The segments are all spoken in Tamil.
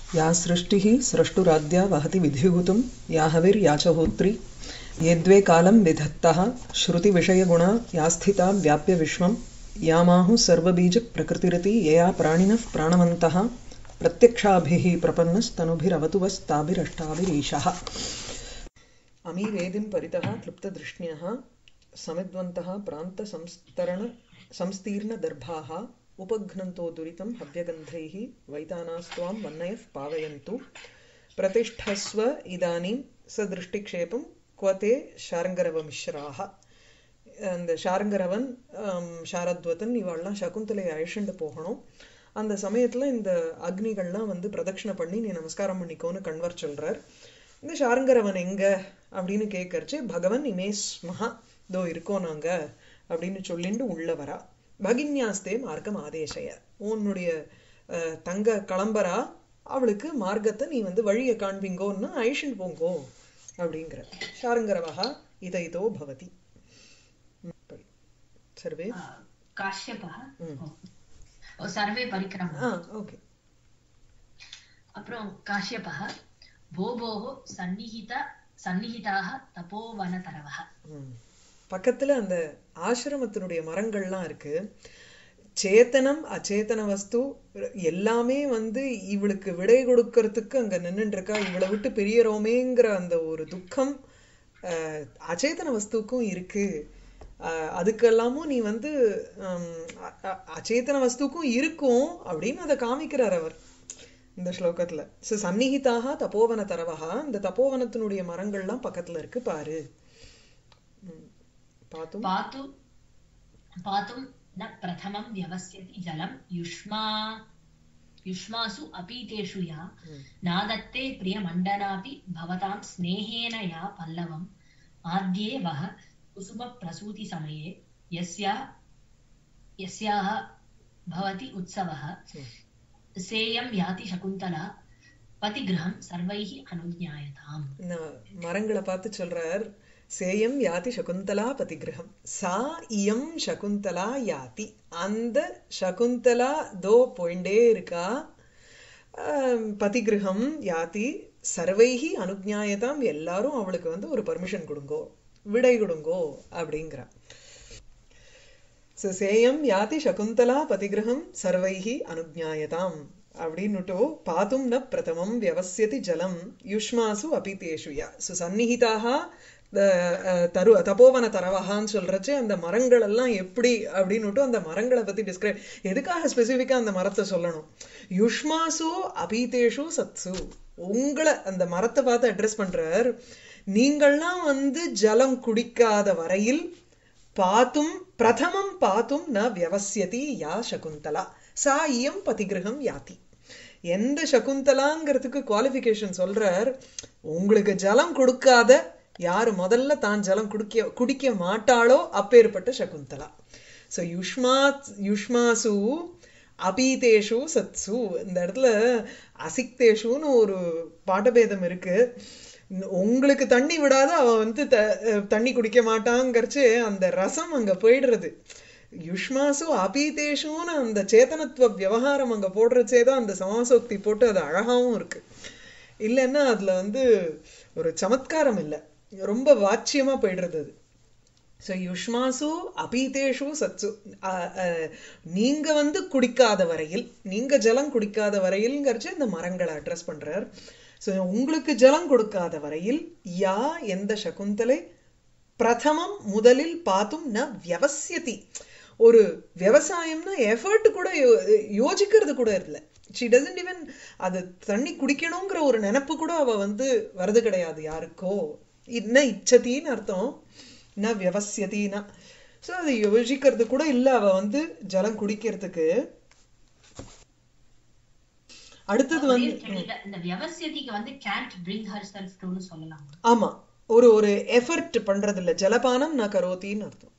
या सृष्टिः स्रष्टुराद्या वहति विधिभूतं या हविर्या च होत्री ये द्वे कालं विधत्तः श्रुतिविषयगुणा या स्थिता व्याप्य विश्वं यामाहुः सर्वबीजप्रकृतिरिति यया प्राणिनः प्राणवन्तः प्रत्यक्षाभिः प्रपन्नस्तनुभिरवतु वस्ताभिरष्टाभिरीशः अमीवेदिं परितः क्लुप्तदृष्ण्यः समिद्वन्तः प्रान्तसंस्तरण संस्तीर्णदर्भाः उपघ्नन्तो दुरितं हव्यगन्धैः वैतानास्त्वां वह्नयः पावयन्तु प्रतिष्ठस्व इदानीं सदृष्टिक्षेपं क्व ते शार्ङ्गरवमिश्राः அந்த ஷாரங்கரவன் ஷாரத்வதன் இவாள்லாம் சகுந்தலையை அழிச்சுண்டு போகணும் அந்த சமயத்துல இந்த அக்னிகள்லாம் வந்து பிரதட்சணை பண்ணி நீ நமஸ்காரம் பண்ணிக்கோன்னு கண்வர் சொல்றார் இந்த ஷாரங்கரவன் எங்க அப்படின்னு கேட்கறச்சு பகவன் இமேஸ் மகா தோ இருக்கோம் நாங்க அப்படின்னு சொல்லிட்டு உள்ள வரா பகின்யாஸ்தே மார்க்கம் ஆதேசய உன்னுடைய தங்க கிளம்பரா அவளுக்கு மார்க்கத்தை நீ வந்து வழியை காண்பீங்கோன்னு அழிச்சுட்டு போங்கோ அப்படிங்கிற ஷாரங்கரவகா இதோ பவதி सर्वे காஷ்யபா ஓ சர்வே பரிக்கிரம ஆ ஓகே அப்புறம் காஷ்யபா போபோஹோ சந்நிஹித சந்நிஹிதாக தபோவனதரவः பக்கத்துல அந்த ஆசிரமத்தினுடைய மரங்கள்லாம் இருக்கு சேத்தனம் அச்சேதன வஸ்து எல்லாமே வந்து இவளுக்கு விடை கொடுக்கறதுக்கு அங்க நின்றுட்டு இருக்கா இவளை விட்டு பிரியறோமேங்கிற அந்த ஒரு துக்கம் அச்சேதன வஸ்துக்கும் இருக்கு அதுக்கெல்லாமும் நீ வந்து அச்சேதன வஸ்துக்கும் இருக்கும் அப்படின்னு அதை காமிக்கிறார் அவர் இந்த ஸ்லோகத்துல சோ சந்நிகிதாக தப்போவன தரவகா இந்த தப்போவனத்தினுடைய மரங்கள்லாம் பக்கத்துல இருக்கு பாரு பாத்தும் பாத்து பாத்தும் ந பிரதமம் வியவஸ்யதி ஜலம் யுஷ்மா युष्मासु अपीतेषु या नादत्ते प्रियमण्डनापि भवतां स्नेहेन या पल्लवम् आद्ये वः कुसुमप्रसूतिसमये यस्या यस्याः भवति उत्सवः सेयं याति शकुन्तला பதிகிரகம் சர்வைஹி அனுஜாயதாம் மரங்களை பார்த்து சொல்றார் சேயம் யாதி சகுந்தலா பதிகிரகம் சா இயம் சகுந்தலா யாதி அந்த சகுந்தலா தோ போயிண்டே இருக்கா பதிகிரகம் யாதி சர்வைஹி அனுஜாயதாம் எல்லாரும் அவளுக்கு வந்து ஒரு பர்மிஷன் கொடுங்கோ விடை கொடுங்கோ அப்படிங்கிற சேயம் யாதி சகுந்தலா பதிகிரகம் சர்வைஹி அனுஜாயதாம் அப்படின்னுட்டு பாத்தும் ந பிரதமம் வியவசியதி ஜலம் யுஷ்மாசு அபிதேஷு யா சு சந்நிகிதாக தரு தபோவன தரவகான்னு சொல்றச்சு அந்த மரங்கள் எல்லாம் எப்படி அப்படின்னுட்டு அந்த மரங்களை பத்தி டிஸ்கிரைப் எதுக்காக ஸ்பெசிபிக்கா அந்த மரத்தை சொல்லணும் யுஷ்மாசு அபீதேஷு சத்சு உங்களை அந்த மரத்தை பார்த்து அட்ரஸ் பண்றார் நீங்கள்லாம் வந்து ஜலம் குடிக்காத வரையில் பாத்தும் பிரதமம் பாத்தும் ந வியவசியதி யா சகுந்தலா சா இயம் பதிகிரகம் யாத்தி எந்த சகுந்தலாங்கிறதுக்கு குவாலிபிகேஷன் சொல்றார் உங்களுக்கு ஜலம் கொடுக்காத யாரு முதல்ல தான் ஜலம் குடிக்க குடிக்க மாட்டாளோ அப்பேற்பட்ட சகுந்தலா ஸோ யுஷ்மா யுஷ்மாசு அபீதேஷு சத்சு இந்த இடத்துல அசிக்தேஷுன்னு ஒரு பாட்டபேதம் இருக்கு உங்களுக்கு தண்ணி விடாத அவ வந்து தண்ணி குடிக்க மாட்டாங்கிறச்சு அந்த ரசம் அங்க போயிடுறது யுஷ்மாசு அபீதேஷுன்னு அந்த சேத்தனத்துவ விவகாரம் அங்க போடுறச்சே தான் அந்த சமாசோக்தி போட்டு அது அழகாவும் இருக்கு இல்லைன்னா அதுல வந்து ஒரு சமத்காரம் இல்லை ரொம்ப வாட்சியமா போயிடுறது அது ஸோ யுஷ்மாசு அபீதேஷு சத்சு நீங்க வந்து குடிக்காத வரையில் நீங்க ஜலம் குடிக்காத வரையில்ங்கிறச்சு இந்த மரங்களை அட்ரஸ் பண்றார் ஸோ உங்களுக்கு ஜலம் கொடுக்காத வரையில் யா எந்த சகுந்தலை பிரதமம் முதலில் பார்த்தும் ந வியவசியதி ஒரு விவசாயம்னா எஃபர்ட் கூட யோசிக்கிறது கூட இல்லை ஷி டசன்ட் ஈவன் அது தண்ணி குடிக்கணுங்கிற ஒரு நினப்பு கூட அவ வந்து வரது கிடையாது யாருக்கோ இன்ன இச்சத்தின்னு அர்த்தம் ந வியவசியத்தின்னா ஸோ அது யோசிக்கிறது கூட இல்லை அவ வந்து ஜலம் குடிக்கிறதுக்கு அடுத்தது வந்து இந்த வியவசியதிக்கு வந்து can't bring herself to சொல்லலாம் ஆமா ஒரு ஒரு எஃபர்ட் பண்றது இல்ல ஜலபானம் நான் கரோத்தின்னு அர்த்தம்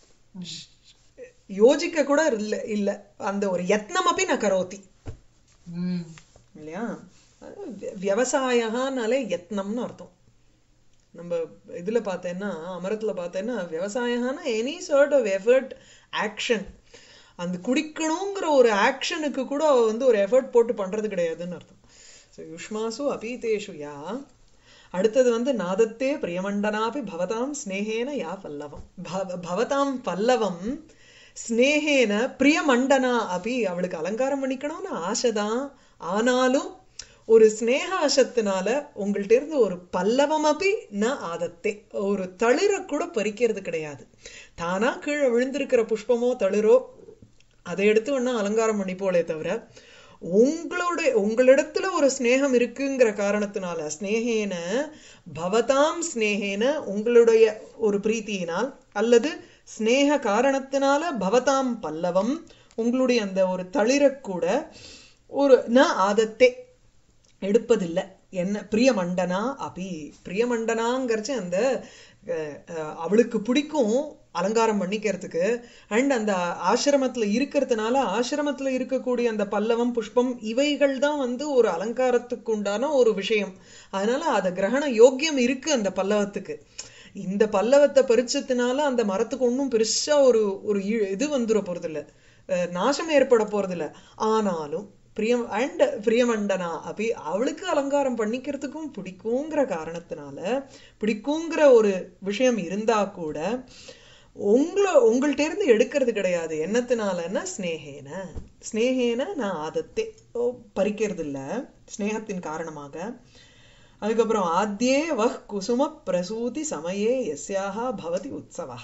யோசிக்க கூட இல்ல இல்ல அந்த ஒரு யத்னம் அப்படி நான் கரோத்தி இல்லையா விவசாயனாலே யத்னம்னு அர்த்தம் நம்ம இதுல பார்த்தேன்னா அமரத்துல பார்த்தேன்னா விவசாயம்னா any sort of effort action அந்த குடிக்கணுங்கிற ஒரு ஆக்ஷனுக்கு கூட அவ வந்து ஒரு எஃபர்ட் போட்டு பண்றது கிடையாதுன்னு அர்த்தம் ஸோ ஸோ யுஷ்மாசு அபீதேஷு யா அடுத்தது வந்து நாதத்தே பிரியமண்டனாபி பவதாம் ஸ்னேகேன யா பல்லவம் பவ- பவதாம் பல்லவம் ஸ்னேகேன பிரியமண்டனா அபி அவளுக்கு அலங்காரம் பண்ணிக்கணும்னு ஆசைதான் ஆனாலும் ஒரு ஸ்னேக ஆசத்தினால உங்கள்ட்ட இருந்து ஒரு பல்லவம் அப்பி ந ஆதத்தே ஒரு தளிர கூட பறிக்கிறது கிடையாது தானா கீழே விழுந்திருக்கிற புஷ்பமோ தளிரோ அதை எடுத்து வேணா அலங்காரம் பண்ணிப்போலே தவிர உங்களோட உங்களிடத்துல ஒரு ஸ்நேகம் இருக்குங்கிற காரணத்தினால ஸ்நேகேன பவதாம் ஸ்நேகேன உங்களுடைய ஒரு பிரீத்தியினால் அல்லது ஸ்நேக காரணத்தினால பவதாம் பல்லவம் உங்களுடைய அந்த ஒரு தளிரக்கூட ஒரு ந ஆதத்தே எடுப்பதில்லை என்ன பிரியமண்டனா அபி பிரியமண்டனாங்கிறச்சு அந்த அஹ், அஹ், அவளுக்கு பிடிக்கும் அலங்காரம் பண்ணிக்கிறதுக்கு அண்ட் அந்த ஆசிரமத்துல இருக்கிறதுனால ஆசிரமத்துல இருக்கக்கூடிய அந்த பல்லவம் புஷ்பம் இவைகள் தான் வந்து ஒரு அலங்காரத்துக்கு உண்டான ஒரு விஷயம் அதனால அத கிரகண யோக்கியம் இருக்கு அந்த பல்லவத்துக்கு இந்த பல்லவத்தை பறிச்சதுனால அந்த மரத்துக்கு ஒன்றும் பெருசா ஒரு ஒரு இ- இது வந்துட போறதில்ல அஹ், நாசம் ஏற்பட போறதில்ல ஆனாலும் பிரியம் அண்ட் பிரியமண்டனா அப்படி அவளுக்கு அலங்காரம் பண்ணிக்கிறதுக்கும் பிடிக்குங்கிற காரணத்தினால பிடிக்குங்கிற ஒரு விஷயம் இருந்தா கூட உங்களை உங்கள்ட்ட இருந்து எடுக்கிறது கிடையாது என்னத்தினாலன்னா ஸ்னேகேன ஸ்னேகேன நான் ஆதத்தே ஓ, பறிக்கிறது இல்ல ஸ்னேகத்தின் காரணமாக அதுக்கப்புறம் ஆத்யே வஹ் குசும பிரசூதி சமயே எஸ்யாஹா பவதி உற்சவா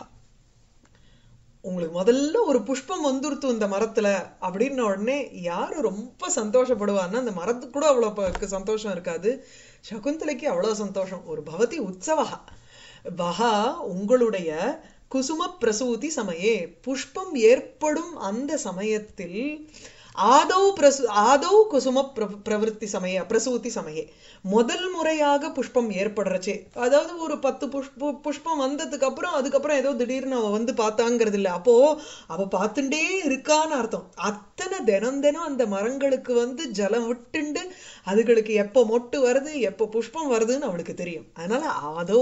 உங்களுக்கு முதல்ல ஒரு புஷ்பம் வந்துருத்து இந்த மரத்துல அப்படின்ன உடனே யாரு ரொம்ப சந்தோஷப்படுவான்னா அந்த மரத்துக்கு கூட அவ்வளவு ப- சந்தோஷம் இருக்காது சகுந்தலைக்கு அவ்வளவு சந்தோஷம் ஒரு பவதி உற்சவா வஹா உங்களுடைய குசும பிரசூதி சமயே புஷ்பம் ஏற்படும் அந்த சமயத்தில் ஆதௌ பிரசு ஆதௌ குசும பிர- பிரவிற்த்தி சமய பிரசூதி சமயே முதல் முறையாக புஷ்பம் ஏற்படுறச்சே அதாவது ஒரு பத்து புஷ்ப புஷ்பம் வந்ததுக்கு அப்புறம் அதுக்கப்புறம் ஏதோ திடீர்னு அவ வந்து பார்த்தாங்கிறது இல்ல அப்போ அவ பார்த்துட்டே இருக்கான்னு அர்த்தம் அத்தனை தினம் தினம் அந்த மரங்களுக்கு வந்து ஜலம் விட்டுண்டு அதுகளுக்கு எப்போ மொட்டு வருது எப்போ புஷ்பம் வருதுன்னு அவளுக்கு தெரியும் அதனால ஆதோ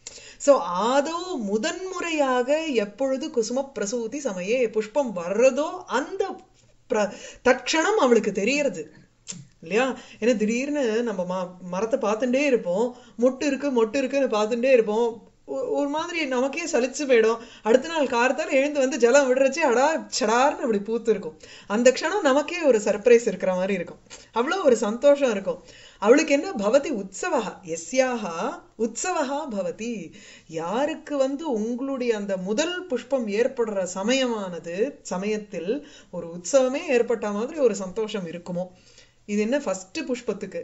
சோ ஆதோ முதன்முறையாக எப்பொழுது குசும பிரசூதி சமயே புஷ்பம் வர்றதோ அந்த பிர- தட்சணம் அவளுக்கு தெரியறது இல்லையா ஏன்னா திடீர்னு நம்ம ம மரத்தை பார்த்துட்டே இருப்போம் மொட்டு இருக்கு மொட்டு இருக்குன்னு பார்த்துட்டே இருப்போம் ஒ- ஒரு மாதிரி நமக்கே சலிச்சு போயிடும் அடுத்த நாள் காரத்தால எழுந்து வந்து ஜலம் விடுறச்சே அடா சடார்னு அப்படி பூத்து இருக்கும் அந்த க்ஷணம் நமக்கே ஒரு சர்ப்ரைஸ் இருக்கிற மாதிரி இருக்கும் அவ்வளவு ஒரு சந்தோஷம் இருக்கும் அவளுக்கு என்ன பவதி உற்சவா எஸ்யாஹா உற்சவா பவதி யாருக்கு வந்து உங்களுடைய அந்த முதல் புஷ்பம் ஏற்படுற சமயமானது சமயத்தில் ஒரு உற்சவமே ஏற்பட்ட மாதிரி ஒரு சந்தோஷம் இருக்குமோ இது என்ன ஃபர்ஸ்ட் புஷ்பத்துக்கு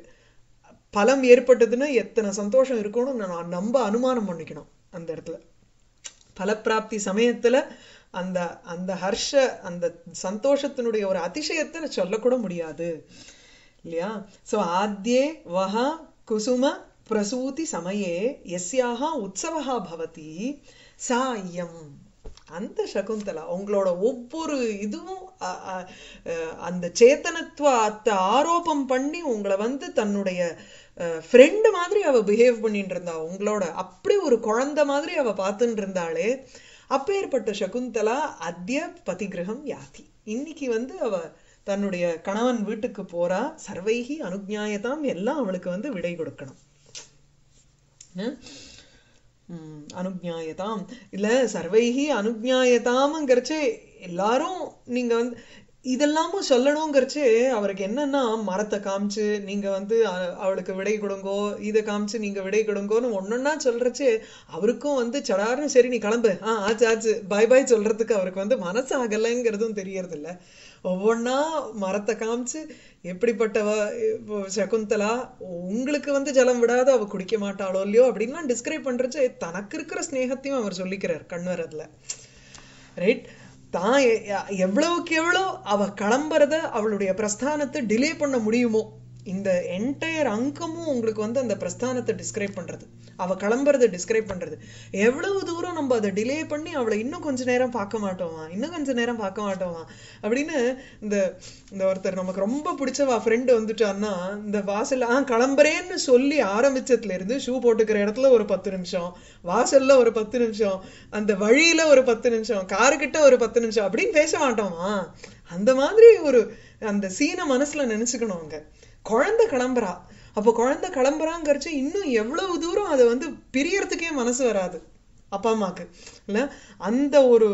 பலம் ஏற்பட்டதுன்னா எத்தனை சந்தோஷம் இருக்கும்னு நான் நம்ப அனுமானம் பண்ணிக்கணும் அந்த இடத்துல பலப்பிராப்தி சமயத்துல அந்த அந்த ஹர்ஷ அந்த சந்தோஷத்தினுடைய ஒரு அதிசயத்தை சொல்லக்கூட முடியாது இல்லையா சோ ஆத்யே வஹ குசும பிரசூதி சமயே எஸ்யாஹா உற்சவஹா பவதி சா இயம் அந்த சகுந்தலா உங்களோட ஒவ்வொரு இதுவும் அ- அ- அஹ் அந்த சேத்தனத்துவத்தை ஆரோபம் பண்ணி உங்களை வந்து தன்னுடைய ஃப்ரெண்டு மாதிரி அவ பிஹேவ் பண்ணிட்டு இருந்தா உங்களோட அப்படி ஒரு குழந்தை மாதிரி அவ பார்த்துட்டு இருந்தாளே அப்பேற்பட்ட சகுந்தலா அத்ய பதிகிரகம் யாதி இன்னைக்கு வந்து அவ தன்னுடைய கணவன் வீட்டுக்கு போறா சர்வைகி அனுஜாயதாம் எல்லாம் அவளுக்கு வந்து விடை கொடுக்கணும் என்ன? ம், அனுஜாயதாம் இல்ல சர்வைகி அனுஜாயதாம்ங்கிறச்சே எல்லாரும் நீங்க வந்து இதெல்லாமும் சொல்லணுங்கிறச்சே அவருக்கு என்னன்னா மரத்தை காமிச்சு நீங்க வந்து அ- அவளுக்கு விடை கொடுங்கோ இதை காமிச்சு நீங்க விடை கொடுங்கோன்னு ஒன்னொன்னா சொல்றச்சே அவருக்கும் வந்து சடார்னு சரி நீ கிளம்பு ஆ ஆச்சு ஆச்சு பாய் பாய் சொல்றதுக்கு அவருக்கு வந்து மனசு ஆகலைங்கிறதும் தெரியறது இல்ல ஒவ்வொன்னா மரத்தை காமிச்சு எப்படிப்பட்டவ இப்போ சகுந்தலா உங்களுக்கு வந்து ஜலம் விடாத அவ குடிக்க மாட்டாளோ இல்லையோ அப்படின்லாம் டிஸ்கிரைப் பண்றச்சு தனக்கு இருக்கிற ஸ்நேகத்தையும் அவர் சொல்லிக்கிறார் கண்வரதுல ரைட் தான் எ- எ- எவ்வளவுக்கு எவ்வளோ அவ கிளம்புறத அவளுடைய பிரஸ்தானத்தை டிலே பண்ண முடியுமோ இந்த என்டையர் அங்கமும் உங்களுக்கு வந்து அந்த பிரஸ்தானத்தை டிஸ்கிரைப் பண்றது அவ கிளம்புறத டிஸ்கிரைப் பண்றது எவ்வளவு தூரம் நம்ம அதை டிலே பண்ணி அவளை இன்னும் கொஞ்ச நேரம் பார்க்க மாட்டோமா இன்னும் கொஞ்ச நேரம் பார்க்க மாட்டோமா அப்படின்னு இந்த இந்த ஒருத்தர் நமக்கு ரொம்ப பிடிச்சவா ஃப்ரெண்டு வந்துட்டான்னா இந்த வாசல்ல ஆ கிளம்புறேன்னு சொல்லி ஆரம்பிச்சதுல இருந்து ஷூ போட்டுக்கிற இடத்துல ஒரு பத்து நிமிஷம் வாசல்ல ஒரு பத்து நிமிஷம் அந்த வழியில ஒரு பத்து நிமிஷம் காருக்கிட்ட ஒரு பத்து நிமிஷம் அப்படின்னு பேச மாட்டோமா அந்த மாதிரி ஒரு அந்த சீனை மனசுல நினைச்சுக்கணும் அங்க குழந்தை கிளம்புறா அப்போ குழந்தை கிளம்புறாங்கிறச்சு இன்னும் எவ்வளவு தூரம் அதை வந்து பிரியறதுக்கே மனசு வராது அப்பா அம்மாக்கு இல்ல அந்த ஒரு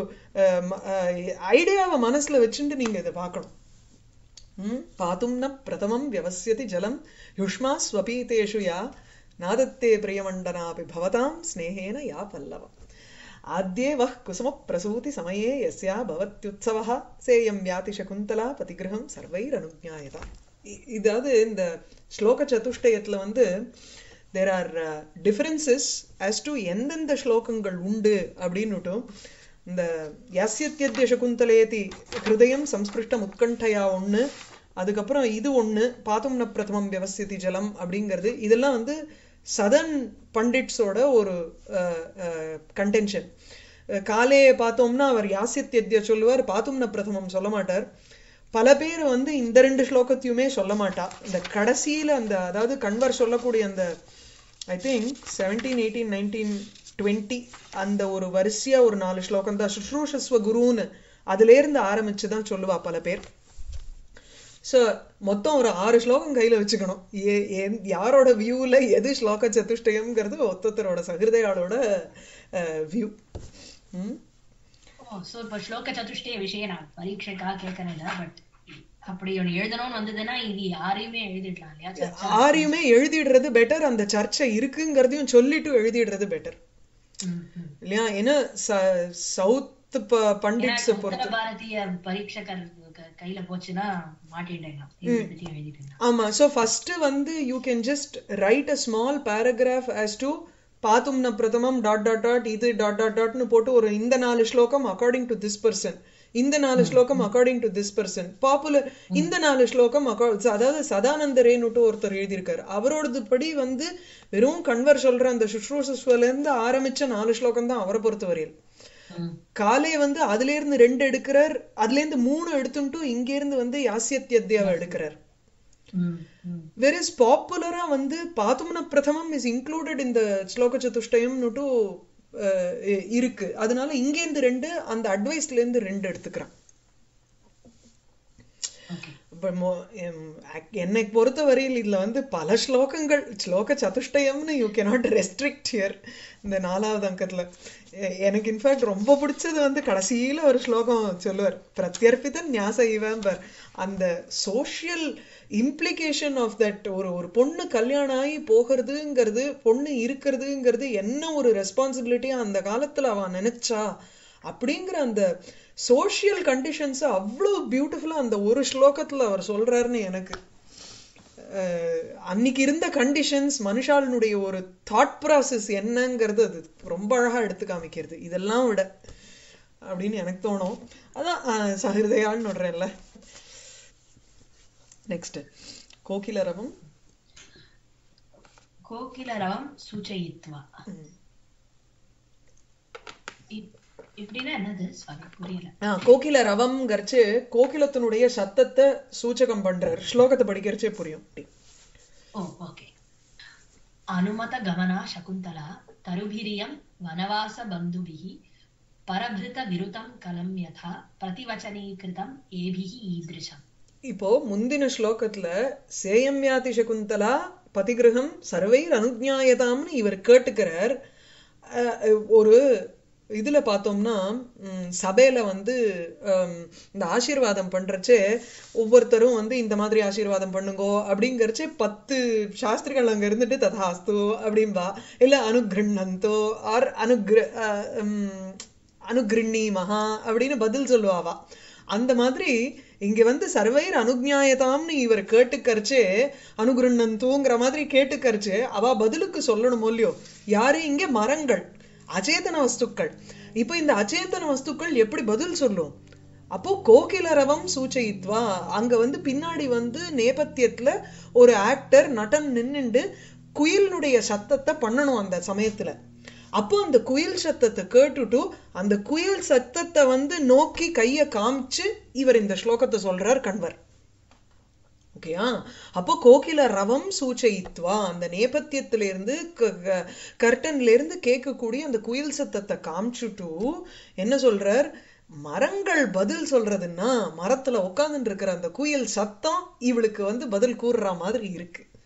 ஐடியாவை மனசுல வச்சுட்டு நீங்க இதை பார்க்கணும் ம் பாத்தும் ந பிரதமம் வியவசியதி ஜலம் யுஷ்மா ஸ்வபீதேஷு யா நாதத்தே பிரியமண்டனாபி பவதாம் ஸ்நேகேன யா பல்லவம் ஆத்யே வஹ் குசும பிரசூதி சமயே யஸ்யா பவத்யுத்சவः சேயம் யாதி சகுந்தலா பதிகிரகம் சர்வைரனுஜாயதா இதாவது இந்த ஸ்லோக சதுஷ்டயத்துல வந்து there are differences as to எந்தெந்த ஸ்லோகங்கள் உண்டு அப்படின்னுட்டும் இந்த யாசியத்தியத்திய சகுந்தலேதி ஹிருதயம் சம்ஸ்பிருஷ்டம் உத்கண்டையா ஒண்ணு அதுக்கப்புறம் இது ஒண்ணு பாத்தும் ந பிரதமம் வியவஸ்யதி ஜலம் அப்படிங்கிறது இதெல்லாம் வந்து சதன் பண்டிட்ஸோட ஒரு கண்டென்ஷன் காலே பார்த்தோம்னா அவர் யாசியத்தியத்திய சொல்லுவார் பாத்தும் ந பிரதமம் சொல்ல மாட்டார் பல பேர் வந்து இந்த ரெண்டு ஸ்லோகத்தையுமே சொல்ல மாட்டா இந்த கடைசியில அந்த அதாவது கண்வர் சொல்லக்கூடிய அந்த I think seventeen eighteen nineteen twenty அந்த ஒரு வரிசையா ஒரு நாலு ஸ்லோகம் தான் சுஷ்ரூஷஸ்வ குருன்னு அதுல இருந்து ஆரம்பிச்சு தான் சொல்லுவா பல பேர் ஸோ மொத்தம் ஒரு ஆறு ஸ்லோகம் கையில வச்சுக்கணும் ஏ என்- யாரோட வியூல எது ஸ்லோக சதுஷ்டயம்ங்கிறது ஒத்தொத்தரோட சகிருதயாளோட வியூ ம் ஓ சோ இப்ப ஸ்லோக சதுஷ்டய விஷயம் நான் பரீட்சைக்காக கேட்கறேன் பட் அப்படி ஒண்ணு எழுதணும்னு வந்ததுன்னா இது யாரையுமே எழுதிடலாம் இல்லையா சர்ச்சை ஆரையுமே எழுதிடுறது பெட்டர் அந்த சர்ச்சை இருக்குங்கிறதையும் சொல்லிட்டு எழுதிடுறது பெட்டர் ம், ம். இல்லையா ஏன்னா ச- சவுத் பண்டிட்ஸ் ஏன்னா பொறுத்து உத்தர பாரதிய பரீட்சகர் க- கையில போச்சுன்னா மாட்டிட்டேன் இதை பத்தி எழுதிட்டேன் ஆமா ஸோ ஃபர்ஸ்ட் வந்து you can just write a small paragraph as to பாத்தும் ந பிரதமம் டாட் டாட் டாட் இது டாட் டாட் டாட்னு போட்டு ஒரு இந்த நாலு ஸ்லோகம் அக்கார்டிங் டு திஸ் பர்சன் இந்த நாலு ஸ்லோகம் according to this person popular இந்த நாலு ஸ்லோகம் acco- அதாவது சதானந்த ரேனுட்டு ஒருத்தர் எழுதியிருக்காரு அவரோடது படி வந்து வெறும் கன்வர் சொல்ற அந்த சுஷ்ரூசஸ்வல இருந்து ஆரம்பிச்ச நாலு ஸ்லோகம் தான் அவரை பொறுத்தவரையில் ம். காலே வந்து அதுல இருந்து ரெண்டு எடுக்கிறார் அதுல இருந்து மூணு எடுத்துட்டு இங்க இருந்து வந்து யாசியத்தியத்யாவை எடுக்கிறார் ம், ம். வெரிஸ் பாப்புலரா வந்து பாத்துமன பிரதமம் இஸ் இன்க்ளூடட் இந்த ஸ்லோக சதுஷ்டயம்னுட்டு அஹ், இ- இருக்கு அதனால இங்க இருந்து ரெண்டு அந்த அட்வைஸ்ல இருந்து ரெண்டு எடுத்துக்கிறான் ஓகே இப்ப மொ- எம், ac- என்னை பொறுத்த வரையில் இதுல வந்து பல ஸ்லோகங்கள் ஸ்லோக சதுஷ்டயம்னு யூ கேனாட் ரெஸ்ட்ரிக்ட் ஹியர் இந்த நாலாவது அங்கத்துல எ- எனக்கு இன்ஃபேக்ட் ரொம்ப பிடிச்சது வந்து கடைசியில ஒரு ஸ்லோகம் சொல்லுவார் பிரத்யர்ப்பித ஞாச இவம்பர் அந்த சோஷியல் இம்ப்ளிகேஷன் ஆஃப் தட் ஒரு ஒரு பொண்ணு கல்யாணம் ஆகி போகிறதுங்கிறது பொண்ணு இருக்கிறதுங்கிறது என்ன ஒரு ரெஸ்பான்சிபிலிட்டியா அந்த காலத்துல அவ நினைச்சா அப்படிங்கிற அந்த சோஷியல் கண்டிஷன்ஸ் அவ்வளோ பியூட்டிஃபுல்லா அந்த ஒரு ஸ்லோகத்துல அவர் சொல்றாருன்னு எனக்கு அஹ், அன்னைக்கு இருந்த கண்டிஷன்ஸ் மனுஷாளினுடைய ஒரு தாட் ப்ராசஸ் என்னங்கிறது அது ரொம்ப அழகா எடுத்து காமிக்கிறது இதெல்லாம் விட அப்படின்னு எனக்கு தோணும் அதான் அஹ், சஹிருதயான்னு விடுறேன்ல நெக்ஸ்ட் கோகிலரவம் கோகிலரவம் சூச்சயித்வா ம். இப்- இப்படின்னா என்னது சாரி புரியல ஆ, கோகில ரவம்ங்கிறச்சு கோகிலத்தினுடைய சத்தத்தை சூச்சகம் பண்றார் ஸ்லோகத்தை படிக்கிறச்சே புரியும் அப்படி. ஓ ஓகே அனுமத கமனா சகுந்தலா தருபிரியம் வனவாச பந்துபிஹி பரபிருத விருதம் கலம் யதா பிரதிவச்சனீகிருதம் ஏபிஹி ஈதிருஷம் இப்போ முந்தின ஸ்லோகத்துல சேயம்யாதி சகுந்தலா பதிகிரகம் சர்வைர் அனுஜாயதாம்னு இவர் கேட்டுக்கிறார் அஹ், ஒரு இதுல பார்த்தோம்னா ம், சபையில வந்து ஹம், இந்த ஆசீர்வாதம் பண்றச்சே ஒவ்வொருத்தரும் வந்து இந்த மாதிரி ஆசீர்வாதம் பண்ணுங்கோ அப்படிங்கறச்சே பத்து சாஸ்திரிகள் அங்க இருந்துட்டு ததாஸ்து அப்படிம்பா இல்ல அனுகிருண்ணந்தோ ஆர் அனுகிர அஹ், ம், அனுகிருண்ணீமஹா அப்படின்னு பதில் சொல்லுவாவா அந்த மாதிரி இங்க வந்து சர்வைர் அனுஜாயதாம்னு இவர் கேட்டுக்கரிச்சு அனுகிருண்ணந்தூங்கிற மாதிரி கேட்டுக்கரிச்சு அவ பதிலுக்கு சொல்லணும் இல்லையோ யாரு இங்க மரங்கள் அச்சேதன வஸ்துக்கள் இப்போ இந்த அச்சேதன வஸ்துக்கள் எப்படி பதில் சொல்லும் அப்போ கோகிலரவம் சூச்சயித்வா அங்க வந்து பின்னாடி வந்து நேபத்தியத்துல ஒரு ஆக்டர் நடன் நின்னுண்டு குயிலினுடைய சத்தத்தை பண்ணணும் அந்த சமயத்துல அப்போ அந்த குயில் சத்தத்தை கேட்டுட்டு அந்த குயில் சத்தத்தை வந்து நோக்கி கைய காமிச்சு இவர் இந்த ஸ்லோகத்தை சொல்றார் கண்வர் ஓகேயா அப்போ கோகில ரவம் சூச்சயித்வா அந்த நேபத்தியத்துல இருந்து கர்டன்ல இருந்து கேட்கக்கூடிய அந்த குயில் சத்தத்தை காமிச்சுட்டு என்ன சொல்றார் மரங்கள் பதில் சொல்றதுன்னா மரத்துல உட்கார்ந்துட்டு இருக்கிற அந்த குயில் சத்தம் இவளுக்கு வந்து பதில் கூறுற மாதிரி இருக்கு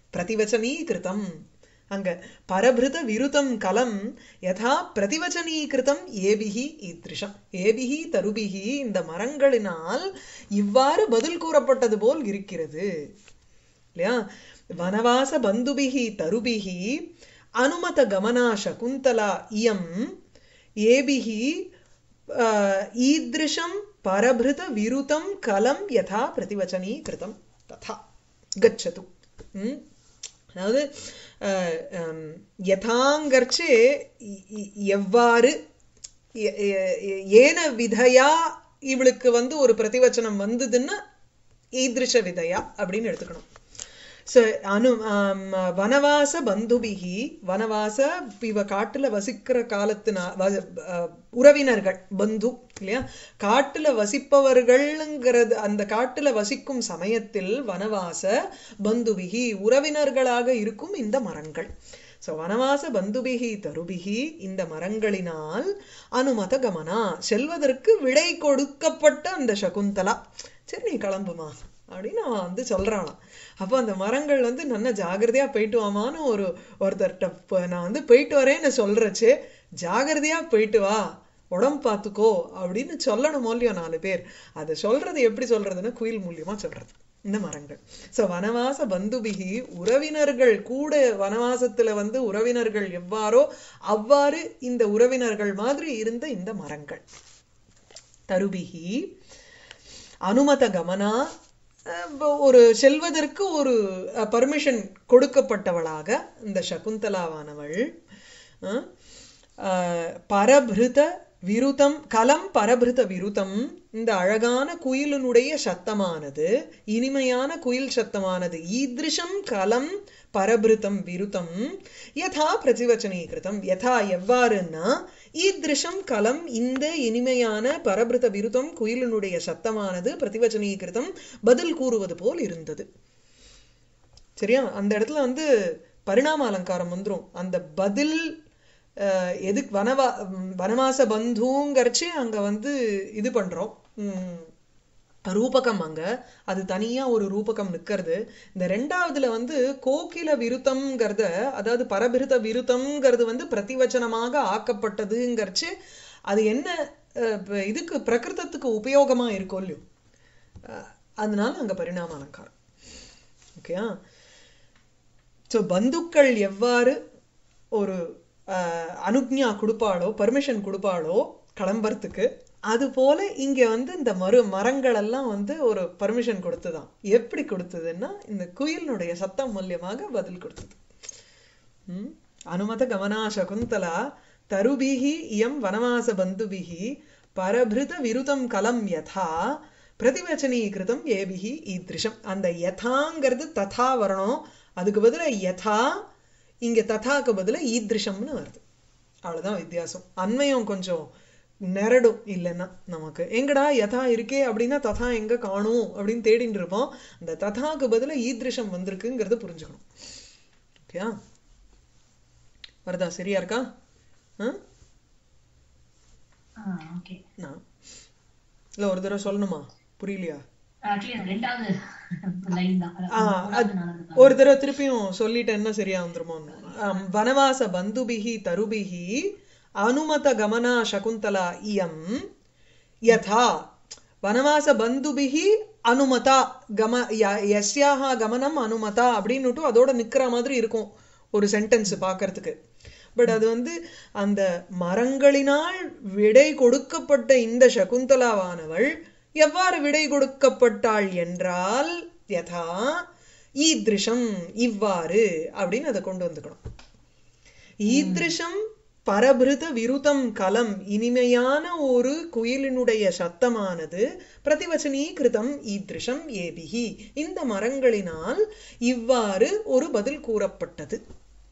பிரதிவச்சனீகிருதம் அங்க பரபிருத விருதம் கலம் யதா பிரதிவச்சனீகிருதம் ஏபிகி ஈத்ரிஷம் ஏபிகி தருபிகி இந்த மரங்களினால் இவ்வாறு பதில் கூறப்பட்டது போல் இருக்கிறது இல்லையா வனவாச பந்துபிகி தருபிகி அனுமத கமனா சகுந்தலா இயம் ஏபிகி ஆஹ், ஈத்ருஷம் பரபிருத விருதம் கலம் யதா பிரதிவச்சனீகிருதம் ததா கச்சது ம்? அதாவது ஆஹ், ஹம், யதாங்கர்ச்சே இ- இ- எவ்வாறு எ- எ- ஏன விதையா இவளுக்கு வந்து ஒரு பிரதிவச்சனம் வந்ததுன்னா ஈத்ருஷ விதையா அப்படின்னு எடுத்துக்கணும் So, அனு ஆம், வனவாச பந்துபிகி வனவாச இவ காட்டுல வசிக்கிற காலத்தினா வ- அஹ், உறவினர்கள் பந்து இல்லையா காட்டுல வசிப்பவர்கள்ங்கிறது அந்த காட்டுல வசிக்கும் சமயத்தில் வனவாச பந்துபிகி உறவினர்களாக இருக்கும் இந்த மரங்கள் சோ வனவாச பந்துபிகி தருபிகி இந்த மரங்களினால் அனுமத கமனா செல்வதற்கு விடை கொடுக்கப்பட்ட அந்த சகுந்தலா சரி நீ கிளம்புமா அப்படின்னு அவன் வந்து சொல்றானாம் அப்போ அந்த மரங்கள் வந்து நல்லா ஜாகிரதையா போயிட்டு வாமான்னு ஒரு ஒருத்தர்கிட்ட ப- நான் வந்து போயிட்டு வரேன்னு சொல்றச்சே ஜாகிரதையா போயிட்டு வா உடம்பு பார்த்துக்கோ அப்படின்னு சொல்லணும் இல்லையோ நாலு பேர் அதை சொல்றது எப்படி சொல்றதுன்னா குயில் மூலியமா சொல்றது இந்த மரங்கள் சோ வனவாச பந்துபிகி உறவினர்கள் கூட வனவாசத்துல வந்து உறவினர்கள் எவ்வாறோ அவ்வாறு இந்த உறவினர்கள் மாதிரி இருந்த இந்த மரங்கள் தருபிகி அனுமத கமனா அஹ், ஒரு செல்வதற்கு ஒரு பர்மிஷன் கொடுக்கப்பட்டவளாக இந்த சகுந்தலாவானவள் அஹ், அஹ், பரபிருத விருத்தம் கலம் பரபிருத விருத்தம் இந்த அழகான குயிலினுடைய சத்தமானது இனிமையான குயில் சத்தமானது ஈத்ருஷம் கலம் பரபிருத்தம் விருத்தம் யதா பிரதிவச்சனீகிருதம் யதா எவ்வாறுன்னா ஈத்ருஷம் கலம் இந்த இனிமையான பரபிருத விருத்தம் குயிலினுடைய சத்தமானது பிரதிவச்சனீகிருதம் பதில் கூறுவது போல் இருந்தது சரியா அந்த இடத்துல வந்து பரிணாம அலங்காரம் வந்துரும் அந்த பதில் அஹ், எதுக்கு வனவா ம், வனவாச பந்துங்கிறச்சே அங்க வந்து இது பண்றோம் உம், ரூபகம் அங்க அது தனியா ஒரு ரூபகம் நிக்கிறது இந்த ரெண்டாவதுல வந்து கோகில விருத்தம்ங்கிறத அதாவது பரபிருத விருத்தம்ங்கிறது வந்து பிரதிவச்சனமாக ஆக்கப்பட்டதுங்கிறச்சு அது என்ன அஹ், இப்ப இதுக்கு பிரகிருதத்துக்கு உபயோகமா இருக்கும் இல்லையோ அஹ், அதனால அங்க பரிணாம அலங்காரம் ஓகேயா ஸோ பந்துக்கள் எவ்வாறு ஒரு அஹ், அனுக்ஞா கொடுப்பாளோ பர்மிஷன் கொடுப்பாளோ கிளம்புறதுக்கு அது போல இங்க வந்து இந்த மரு மரங்கள் எல்லாம் வந்து ஒரு பர்மிஷன் கொடுத்துதான் எப்படி கொடுத்ததுன்னா இந்த குயிலினுடைய சத்தம் மூலியமாக பதில் கொடுத்தது ம்? அனுமத கமனா சகுந்தலா தருபிஹி இயம் வனவாச பந்துபிஹி பரபிருத விருதம் கலம் யதா பிரதிவச்சனீகிருதம் ஏபிஹி ஈத்ரிஷம் அந்த யதாங்கிறது ததா வரணும் அதுக்கு பதிலா யதா இங்க ததாக்கு பதிலா ஈத்ரிஷம்னு வருது அவ்வளவுதான் வித்தியாசம் அன்மயம் கொஞ்சம் நெரடும் இல்லைன்னா நமக்கு எங்கடா யதா இருக்கே அப்படின்னா ததா எங்க காணும் அப்படின்னு தேடிட்டு இருப்போம் அந்த ததாக்கு பதிலா ஈத்ரிஷம் வந்திருக்குங்கிறத புரிஞ்சுக்கணும் ஓகேயா வருதா சரியா இருக்கா ஆ? ஓகே நான் இல்ல ஒரு தடவை சொல்லணுமா புரியலையா ஆக்சுவலி ரெண்டாவது லைன் தான் ஆ, அது- ஒரு தடவை திருப்பியும் சொல்லிட்டேன்னா சரியா வந்துருமோன்னு ஆம், வனவாச பந்துபிஹி தருபிஹி அனுமத கமனா சகுந்தலா இயம் யதா வனவாச பந்துபிஹி அனுமதா கம ய- யஸ்யாஹா கமனம் அனுமதா அப்படின்னுட்டு அதோட நிக்கிற மாதிரி இருக்கும் ஒரு சென்டென்ஸ் பார்க்கறதுக்கு பட் அது வந்து அந்த மரங்களினால் விடை கொடுக்கப்பட்ட இந்த சகுந்தலாவானவள் எவ்வாறு விடை கொடுக்கப்பட்டாள் என்றால் யதா ஈத்ரிஷம் இவ்வாறு அப்படின்னு அதை கொண்டு வந்துக்கணும் ஈத்ரிஷம் பரபிருத விருதம் கலம் இனிமையான ஒரு குயிலினுடைய சத்தமானது பிரதிவச்சனீகிருதம் ஈத்ரிஷம் ஏபிஹி இந்த மரங்களினால் இவ்வாறு ஒரு பதில் கூறப்பட்டது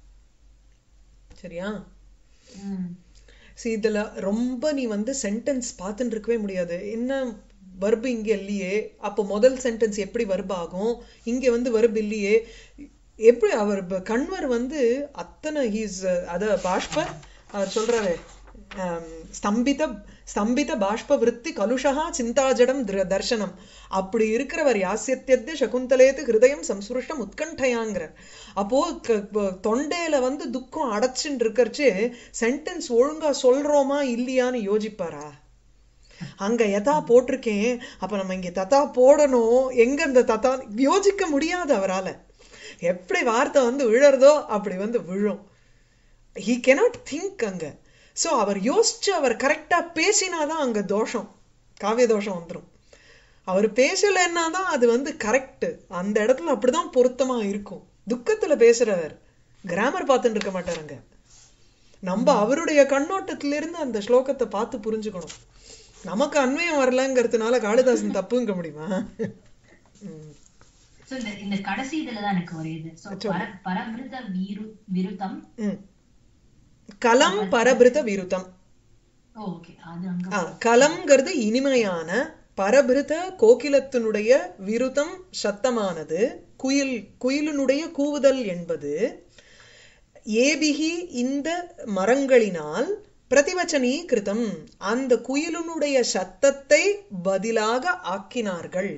சரியா See, இதுல ரொம்ப நீ வந்து சென்டென்ஸ் பார்த்துட்டு இருக்கவே முடியாது என்ன வர்பு இங்க இல்லையே அப்போ முதல் சென்டென்ஸ் எப்படி verb ஆகும் இங்க வந்து verb இல்லையே எப்படி அவர் ப- கண்வர் வந்து அத்தனை ஹீஸ் அத பாஷ்பர் அவர் சொல்றாரு ஆம், ஸ்தம்பித ஸ்தம்பித பாஷ்ப விருத்தி கலுஷா சிந்தாஜடம் திர- தர்சனம் அப்படி இருக்கிறவர் யாசியத்தியத்து சகுந்தலேத்து ஹிருதயம் சம்ஸ்ருஷ்டம் உத்கண்டையாங்கிறார் அப்போ க- ப- தொண்டையில வந்து துக்கம் அடைச்சுன்னு இருக்கறச்சு சென்டென்ஸ் ஒழுங்கா சொல்றோமா இல்லையான்னு யோசிப்பாரா அங்க யதா போட்டிருக்கேன் அப்ப நம்ம இங்க தத்தா போடணும் எங்க இந்த தத்தா யோசிக்க முடியாது அவரால எப்படி வார்த்தை வந்து விழறதோ அப்படி வந்து விழும் ஹீ கெனாட் திங்க் அங்க சோ அவர் யோசிச்சு அவர் கரெக்டா பேசினாதான் அங்க தோஷம் காவிய தோஷம் வந்துரும் அவர் பேசலைன்னா தான் அது வந்து கரெக்ட் அந்த இடத்துல அப்படிதான் பொருத்தமா இருக்கும் துக்கத்துல பேசுறவர் கிராமர் பார்த்துட்டு இருக்க மாட்டாருங்க நம்ம அவருடைய கண்ணோட்டத்திலிருந்து அந்த ஸ்லோகத்தை பார்த்து புரிஞ்சுக்கணும் நமக்கு அன்வயம் வரலங்கிறதுனால காளிதாசன் தப்புங்க முடியுமா ம். சோ இந்த இந்த கடைசி இதுலதான் எனக்கு ஒரு இது சோ பர பரமிருத வீரு விருத்தம் ம். கலம் பரபிருத விருத்தம் ஓகே அது அங்க ஆ, கலம்ங்கிறது இனிமையான பரபிருத கோகிலத்தினுடைய விருத்தம் சத்தமானது குயில் குயிலினுடைய கூவுதல் என்பது ஏபிகி இந்த மரங்களினால் பிரதிவச்சனீ கிருதம் அந்த குயிலினுடைய சத்தத்தை பதிலாக ஆக்கினார்கள்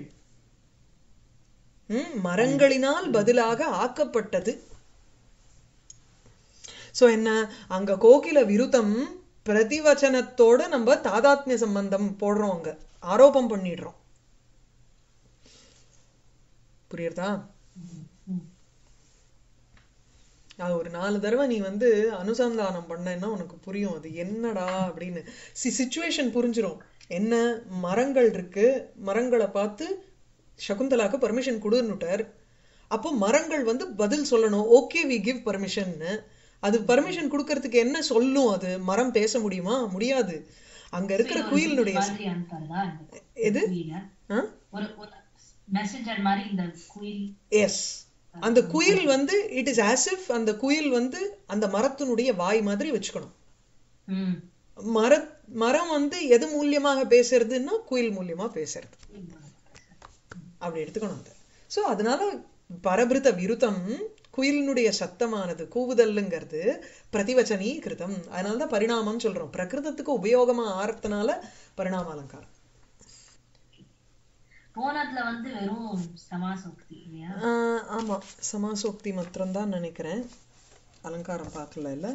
ம், மரங்களினால் பதிலாக ஆக்கப்பட்டது சோ என்ன அங்க கோகில விருத்தம் பிரதிவச்சனத்தோட நம்ம தாதாத்மிய சம்பந்தம் போடுறோம் அங்க ஆரோபம் பண்ணிடுறோம் புரியுறதா ம். அது ஒரு நாலு தடவை நீ வந்து அனுசந்தானம் பண்ணேன்னா உனக்கு புரியும் அது என்னடா அப்படின்னு சி சுச்சுவேஷன் புரிஞ்சிரும் என்ன மரங்கள் இருக்கு மரங்களை பார்த்து சகுந்தலாக்கு பர்மிஷன் கொடுன்னுட்டார் அப்போ மரங்கள் வந்து பதில் சொல்லணும் ஓகே வி கிவ் பர்மிஷன்னு அது பர்மிஷன் கொடுக்கறதுக்கு என்ன சொல்லும் அது மரம் பேச முடியுமா முடியாது அங்க இருக்கிற குயிலினுடைய மாதிரி அனுப்புறதா இந்த எது? குயில ஆ ஒரு மெசஞ்சர் மாதிரி இந்த குயில் எஸ் அந்த குயில் வந்து இட் இஸ் as if அந்த குயில் வந்து அந்த மரத்தினுடைய வாய் மாதிரி வச்சுக்கணும் ம் மர மரம் வந்து எது மூலியமாக பேசுறதுன்னா குயில் மூலியமா பேசுறது அப்படி எடுத்துக்கணும் அது சோ அதனால பரபிருத விருத்தம் குயிலினுடைய சத்தமானது கூவுதல்ங்கிறது பிரதிவச்சனீ கிருதம் அதனாலதான் பரிணாமம் சொல்றோம் பிரகிருதத்துக்கு உபயோகமா ஆறதுனால பரிணாம அலங்காரம் போனதுல வந்து வெறும் சமாசோக்தி இல்லையா ஆஹ் ஆமா சமாசோக்தி மாத்திரம்தான் நினைக்கிறேன் அலங்காரம் பார்க்கல இல்ல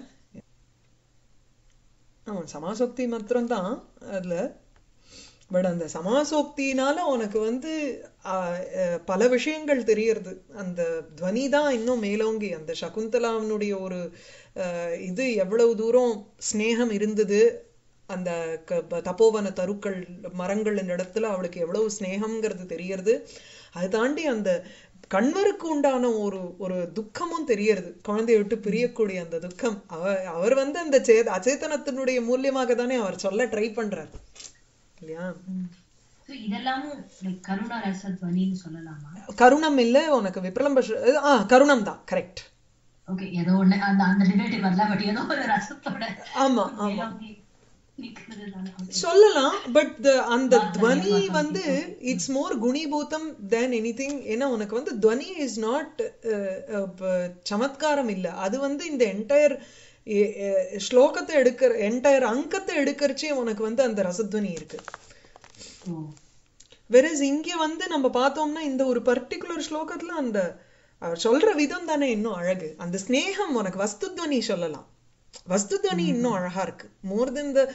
ஆமா சமாசோக்தி மாத்திரம்தான் அதுல பட் அந்த சமாசோக்தினால உனக்கு வந்து ஆஹ், அஹ், பல விஷயங்கள் தெரியறது அந்த துவனி தான் இன்னும் மேலோங்கி அந்த சகுந்தலாவினுடைய ஒரு ஆஹ், இது எவ்வளவு தூரம் ஸ்நேகம் இருந்தது அந்த க- ப- தபோவன தருக்கள் மரங்கள் இந்த இடத்துல அவளுக்கு எவ்வளவு ஸ்நேகம்ங்கிறது தெரியறது அதை தாண்டி அந்த கண்வருக்கு உண்டான ஒரு ஒரு துக்கமும் தெரியறது குழந்தையை விட்டு பிரியக்கூடிய அந்த துக்கம் அவ அவர் வந்து அந்த சே அச்சேதனத்தினுடைய மூலியமாக தானே அவர் சொல்ல ட்ரை பண்றார் இல்லையா So இதெல்லாமும் like கருணா ரசத்வனின்னு சொல்லலாமா கருணம் இல்ல உனக்கு விப்ரலம்ப ஸ்ரு- ஆ கருணம் தான் கரெக்ட் ஓகே ஏதோ ஒண்ணு அந்த அந்த ரிலேட்டிவ் வரல பட் ஏதோ ஒரு ரசத்தோட ஆமா ஆமா மேலோங்கி நிக்கிறதுனால okay. சொல்லலாம் பட் அந்த துவனி வந்து இட்ஸ் மோர் குணிபூதம் தென் எனிதிங் ஏன்னா உனக்கு வந்து துவனி இஸ் நாட் சமத்காரம் இல்ல அது வந்து இந்த என்டையர் ஸ்லோகத்தை எடுக்கிற என்டையர் அங்கத்தை எடுக்கிறச்சே உனக்கு வந்து அந்த ரசத்வனி இருக்கு ஓ வெரஸ் இங்க வந்து நம்ம பார்த்தோம்னா இந்த ஒரு பர்டிகுலர் ஸ்லோகத்துல அந்த அவர் சொல்ற விதம் தானே இன்னும் அழகு அந்த ஸ்நேகம் உனக்கு வஸ்துத்வனி சொல்லலாம் வஸ்துத்வனி இன்னும் அழகா இருக்கு மோர் தென் த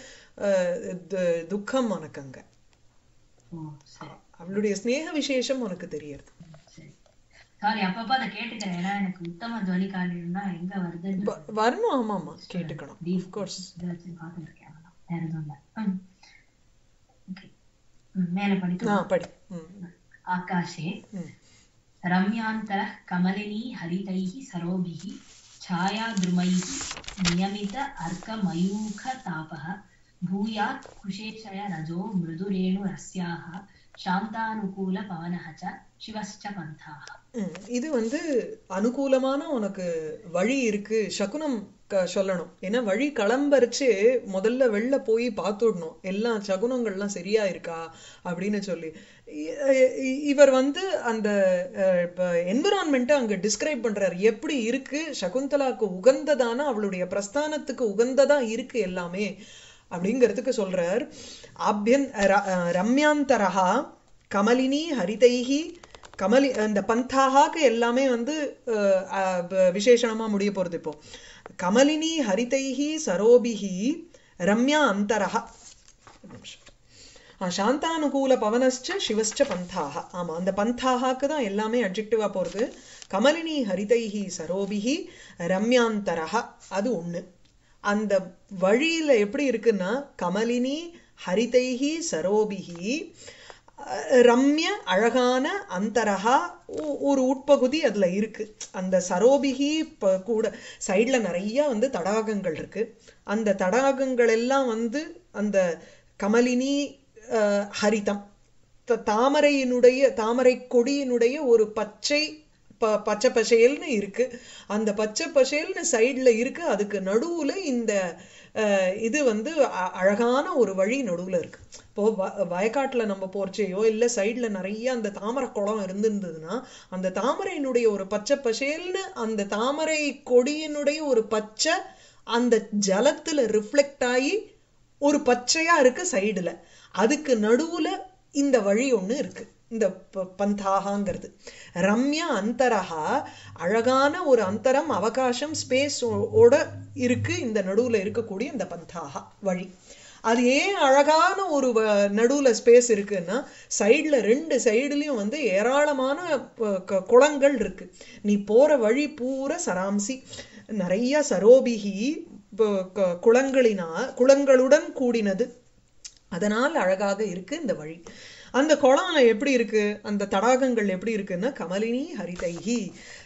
துக்கம் உனக்கு அங்க ஓ சரி அவளுடைய ஸ்நேக விசேஷம் உனக்கு தெரியறது சரி சாரி அப்பப்ப அதை கேட்டுக்கிறேன் ஏன்னா எனக்கு உத்தம துவனி காண்டினா எங்க வருதுன்னு வ- வரணும் ஆமா ஆமா கேட்டுக்கணும் Deep கோர்ஸ் இதை வச்சு பார்த்துட்டு இருக்கேன் அவ்வளவுதான். வேற எதுவும் இல்ல ம். Okay. ம், மேல படித்து ஆ படி ம் आकाशे ம் रम्यान्तरः कमलिनी हरितैः सरोभिः छायाद्रुमैः नियमित अर्कमयूखतापः भूयात् कुशेशय रजो मृदुरेणुरस्याः शान्तानुकूलपवनः च शिवश्च पन्थाः ம், இது வந்து அனுகூலமான உனக்கு வழி இருக்கு சகுனம் க- சொல்லணும் ஏன்னா வழி கிளம்பரிச்சு முதல்ல வெளில போய் பார்த்துடணும் எல்லா சகுனங்கள்லாம் சரியா இருக்கா அப்படின்னு சொல்லி இ- இ- இவர் வந்து அந்த என்விரான்மெண்ட்டை அங்க டிஸ்கிரைப் பண்றாரு எப்படி இருக்கு சகுந்தலாக்கு உகந்ததான அவளுடைய பிரஸ்தானத்துக்கு உகந்ததா இருக்கு எல்லாமே அப்படிங்கிறதுக்கு சொல்றார் ஆபியன் ர- அஹ் ரம்யாந்தரஹா கமலினி ஹரிதைஹி கமலி அந்த பந்தாகாக்கு எல்லாமே வந்து அஹ், அஹ், ப- விசேஷணமா முடிய போறது இப்போ கமலினி ஹரிதைஹி சரோபிஹி ரம்யா அந்தரஹா ஒரு நிமிஷம். ஆ, சாந்தானுகூல பவனஸ்ச சிவஸ்ச பந்தாக ஆமா அந்த பந்தாகாக்கு தான் எல்லாமே அட்ஜெக்டிவா போறது கமலினி ஹரிதைஹி சரோபிஹி ரம்யாந்தரஹ அது ஒண்ணு அந்த வழியில எப்படி இருக்குன்னா கமலினி ஹரிதைஹி சரோபிஹி அஹ், ரம்ய அழகான அந்தரஹா ஒ- ஒரு உட்பகுதி அதுல இருக்கு அந்த சரோபிகி ப- கூட சைடுல நிறைய வந்து தடாகங்கள் இருக்கு அந்த தடாகங்கள் எல்லாம் வந்து அந்த கமலினி அஹ், ஹரிதம் த- தாமரையினுடைய தாமரை கொடியினுடைய ஒரு பச்சை ப பச்சை பசேல்னு இருக்கு அந்த பச்சை பசேல்னு சைடுல இருக்கு அதுக்கு நடுவுல இந்த அஹ், இது வந்து அ- அழகான ஒரு வழி நடுவுல இருக்கு இப்போ வ- வயக்காட்டுல நம்ம போர்ச்சையோ இல்ல சைடுல நிறைய அந்த தாமரை குளம் இருந்திருந்ததுன்னா அந்த தாமரையினுடைய ஒரு பச்சை பசேல்னு அந்த தாமரை கொடியினுடைய ஒரு பச்சை அந்த ஜலத்துல ரிஃப்ளெக்ட் ஆகி ஒரு பச்சையா இருக்கு சைடுல அதுக்கு நடுவுல இந்த வழி ஒண்ணு இருக்கு இந்த ப- பந்தாகாங்கிறது ரம்யா அந்தரஹா அழகான ஒரு அந்தரம் அவகாசம் ஸ்பேஸ் ஓட இருக்கு இந்த நடுவுல இருக்கக்கூடிய இந்த பந்தாகா வழி அது ஏன் அழகான ஒரு வ- நடுவுல ஸ்பேஸ் இருக்குன்னா சைடுல ரெண்டு சைடுலயும் வந்து ஏராளமான ப- க- குளங்கள் இருக்கு நீ போற வழி பூரா சராம்சி நிறைய சரோபிகி ப- க- குளங்களினா குளங்களுடன் கூடினது அதனால் அழகாக இருக்கு இந்த வழி அந்த குளம் எப்படி இருக்கு அந்த தடாகங்கள் எப்படி இருக்குன்னா கமலினி ஹரிதைஹி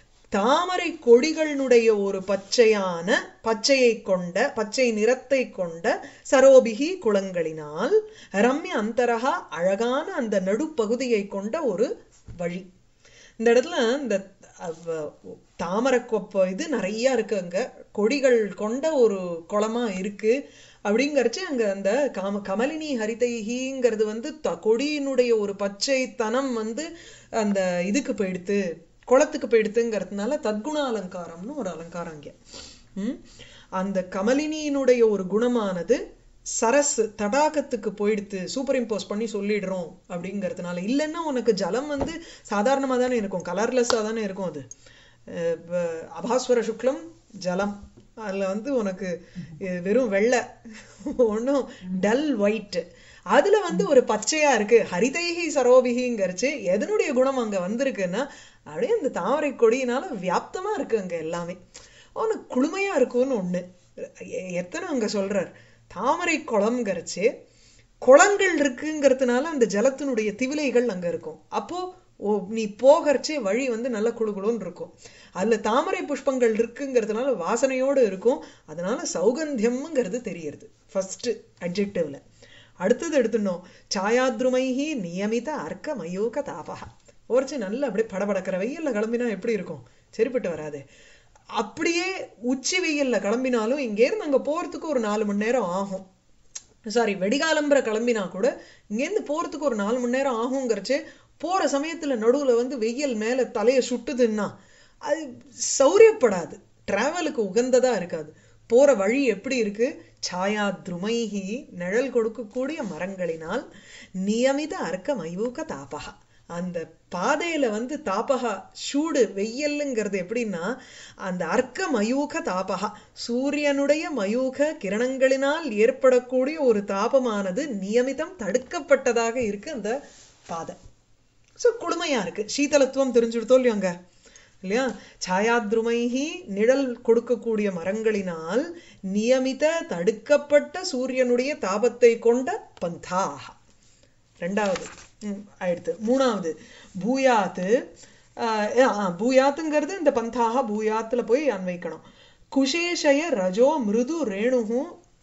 தாமரை கொடிகளினுடைய ஒரு பச்சையான பச்சையை கொண்ட பச்சை நிறத்தை கொண்ட சரோபிகி குளங்களினால் ரம்ய அந்தரகா அழகான அந்த நடுப்பகுதியை கொண்ட ஒரு வழி இந்த இடத்துல இந்த அவ- தாமரை கொப்ப இது நிறைய இருக்கு அங்க கொடிகள் கொண்ட ஒரு குளமா இருக்கு அப்படிங்கறச்சு அங்க அந்த காம கமலினி ஹரிதைஹிங்கிறது வந்து த- கொடியினுடைய ஒரு பச்சைத்தனம் வந்து அந்த இதுக்கு போயிடுத்து குளத்துக்கு போயிடுத்துங்கிறதுனால தத்குண அலங்காரம்னு ஒரு அலங்காரம் இங்க ம்? அந்த கமலினியினுடைய ஒரு குணமானது சரஸ் தடாகத்துக்கு போயிடுத்து சூப்பர் இம்போஸ் பண்ணி சொல்லிடுறோம் அப்படிங்கிறதுனால இல்லைன்னா உனக்கு ஜலம் வந்து சாதாரணமா தானே இருக்கும் கலர்லெஸ்ஸா தானே இருக்கும் அது அஹ் இப்ப அபாஸ்வர சுக்லம் ஜலம் அதுல வந்து உனக்கு அஹ் வெறும் வெள்ளை ஒண்ணும் டல் ஒயிட் அதுல வந்து ஒரு பச்சையா இருக்கு ஹரிதைகி சரோபிகிங்கிறச்சு எதனுடைய குணம் அங்க வந்திருக்குன்னா அப்படியே அந்த தாமரை கொடியினால வியாப்தமா இருக்கு அங்க எல்லாமே உனக்கு குளுமையா இருக்கும்னு ஒண்ணு எ- எத்தனை அங்க சொல்றார் தாமரை குளம்ங்கிறச்சு குளங்கள் இருக்குங்கிறதுனால அந்த ஜலத்தினுடைய திவிலைகள் அங்க இருக்கும் அப்போ ஓ நீ போகறச்சே வழி வந்து நல்ல குளுகுளுன்னு இருக்கும் அதுல தாமரை புஷ்பங்கள் இருக்குங்கிறதுனால வாசனையோடு இருக்கும் அதனால சௌகந்தியம்ங்கிறது தெரியறது ஃபர்ஸ்ட் அட்ஜெக்டிவ்ல அடுத்தது எடுத்துடணும் சாயாத்ருமைஹி நியமித அர்க்க மயூக தாபகா ஒருச்சு நல்லா அப்படியே படபடக்கிற வெயில்ல கிளம்பினா எப்படி இருக்கும் சரிப்பட்டு வராது அப்படியே உச்சி வெயில்ல கிளம்பினாலும் இங்கே இருந்து அங்க போறதுக்கு ஒரு நாலு மணி நேரம் ஆகும் சாரி வெடிகாலம்புற கிளம்பினா கூட இங்கேருந்து போறதுக்கு ஒரு நாலு மணி நேரம் ஆகுங்கிறச்சு போற சமயத்துல நடுவுல வந்து வெயில் மேல தலைய சுட்டுதுன்னா அது சௌரியப்படாது டிராவலுக்கு உகந்ததா இருக்காது போற வழி எப்படி இருக்கு சாயா துருமைஹி நிழல் கொடுக்கக்கூடிய மரங்களினால் நியமித அர்க்க மையூக தாபகா அந்த பாதையில வந்து தாபகா சூடு வெயில்லுங்கிறது எப்படின்னா அந்த அர்க்க மயூக தாபகா சூரியனுடைய மயூக கிரணங்களினால் ஏற்படக்கூடிய ஒரு தாபமானது நியமிதம் தடுக்கப்பட்டதாக இருக்கு அந்த பாதை சோ குளுமையா இருக்கு சீதளத்துவம் தெரிஞ்சுடுத்தோ இல்லையோ அங்க இல்லையா சாயாத்ருமைஹி நிழல் கொடுக்கக்கூடிய மரங்களினால் நியமித தடுக்கப்பட்ட சூரியனுடைய தாபத்தை கொண்ட பந்தாக ரெண்டாவது ம், ஆயிடுத்து மூணாவது பூயாத்து ஆஹ், ஆ, பூயாத்துங்கிறது இந்த பந்தாக பூயாத்துல போய் அன்வைக்கணும் குஷேஷய ரஜோ மிருது ரேணுகு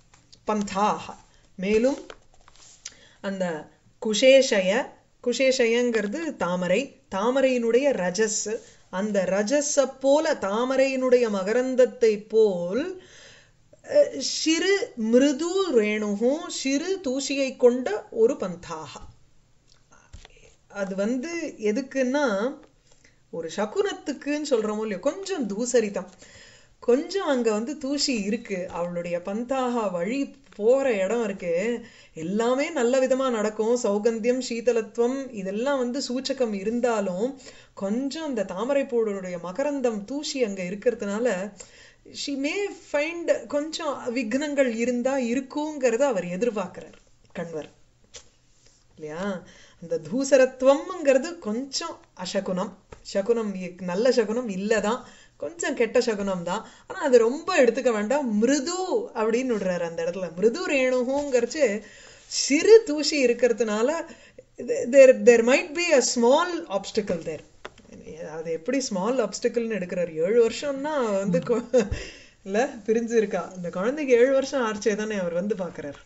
பந்தாக மேலும் அந்த குஷேஷய குஷேஷயங்கிறது தாமரை தாமரையினுடைய ரஜஸ் அந்த ரஜஸ போல தாமரையினுடைய மகரந்தத்தை போல் அஹ், சிறு மிருது ரேணுகும் சிறு தூசியை கொண்ட ஒரு பந்தாக அது வந்து எதுக்குன்னா ஒரு சகுனத்துக்குன்னு சொல்றோமோ இல்லையோ கொஞ்சம் தூசரிதம் கொஞ்சம் அங்க வந்து தூசி இருக்கு அவளுடைய பந்தாக வழி போற இடம் இருக்கு எல்லாமே நல்ல விதமா நடக்கும் சௌகந்தியம் சீதலத்துவம் இதெல்லாம் வந்து சூச்சகம் இருந்தாலும் கொஞ்சம் இந்த தாமரைப்பூடுடைய மகரந்தம் தூசி அங்க இருக்கிறதுனால ஷி மே ஃபைண்ட் கொஞ்சம் விக்னங்கள் இருந்தா இருக்குங்கிறத அவர் எதிர்பார்க்கிறார் கண்வர் இல்லையா அந்த தூசரத்துவம்ங்கிறது கொஞ்சம் அசகுனம் சகுனம் இ- நல்ல சகுனம் இல்லதான் கொஞ்சம் கெட்ட சகுனம் தான் ஆனா அது ரொம்ப எடுத்துக்க வேண்டாம் மிருது அப்படின்னு விடுறாரு அந்த இடத்துல மிருது ரேணுகுங்கிறச்சு சிறு தூசி இருக்கிறதுனால there there might be a small obstacle there அது எப்படி ஸ்மால் ஆப்ஸ்டிக்கல்னு எடுக்கிறாரு ஏழு வருஷம்னா வந்து கொ- இல்ல பிரிஞ்சு இருக்கா இந்த குழந்தைக்கு ஏழு வருஷம் ஆர்ச்சே தானே அவர் வந்து பாக்குறாரு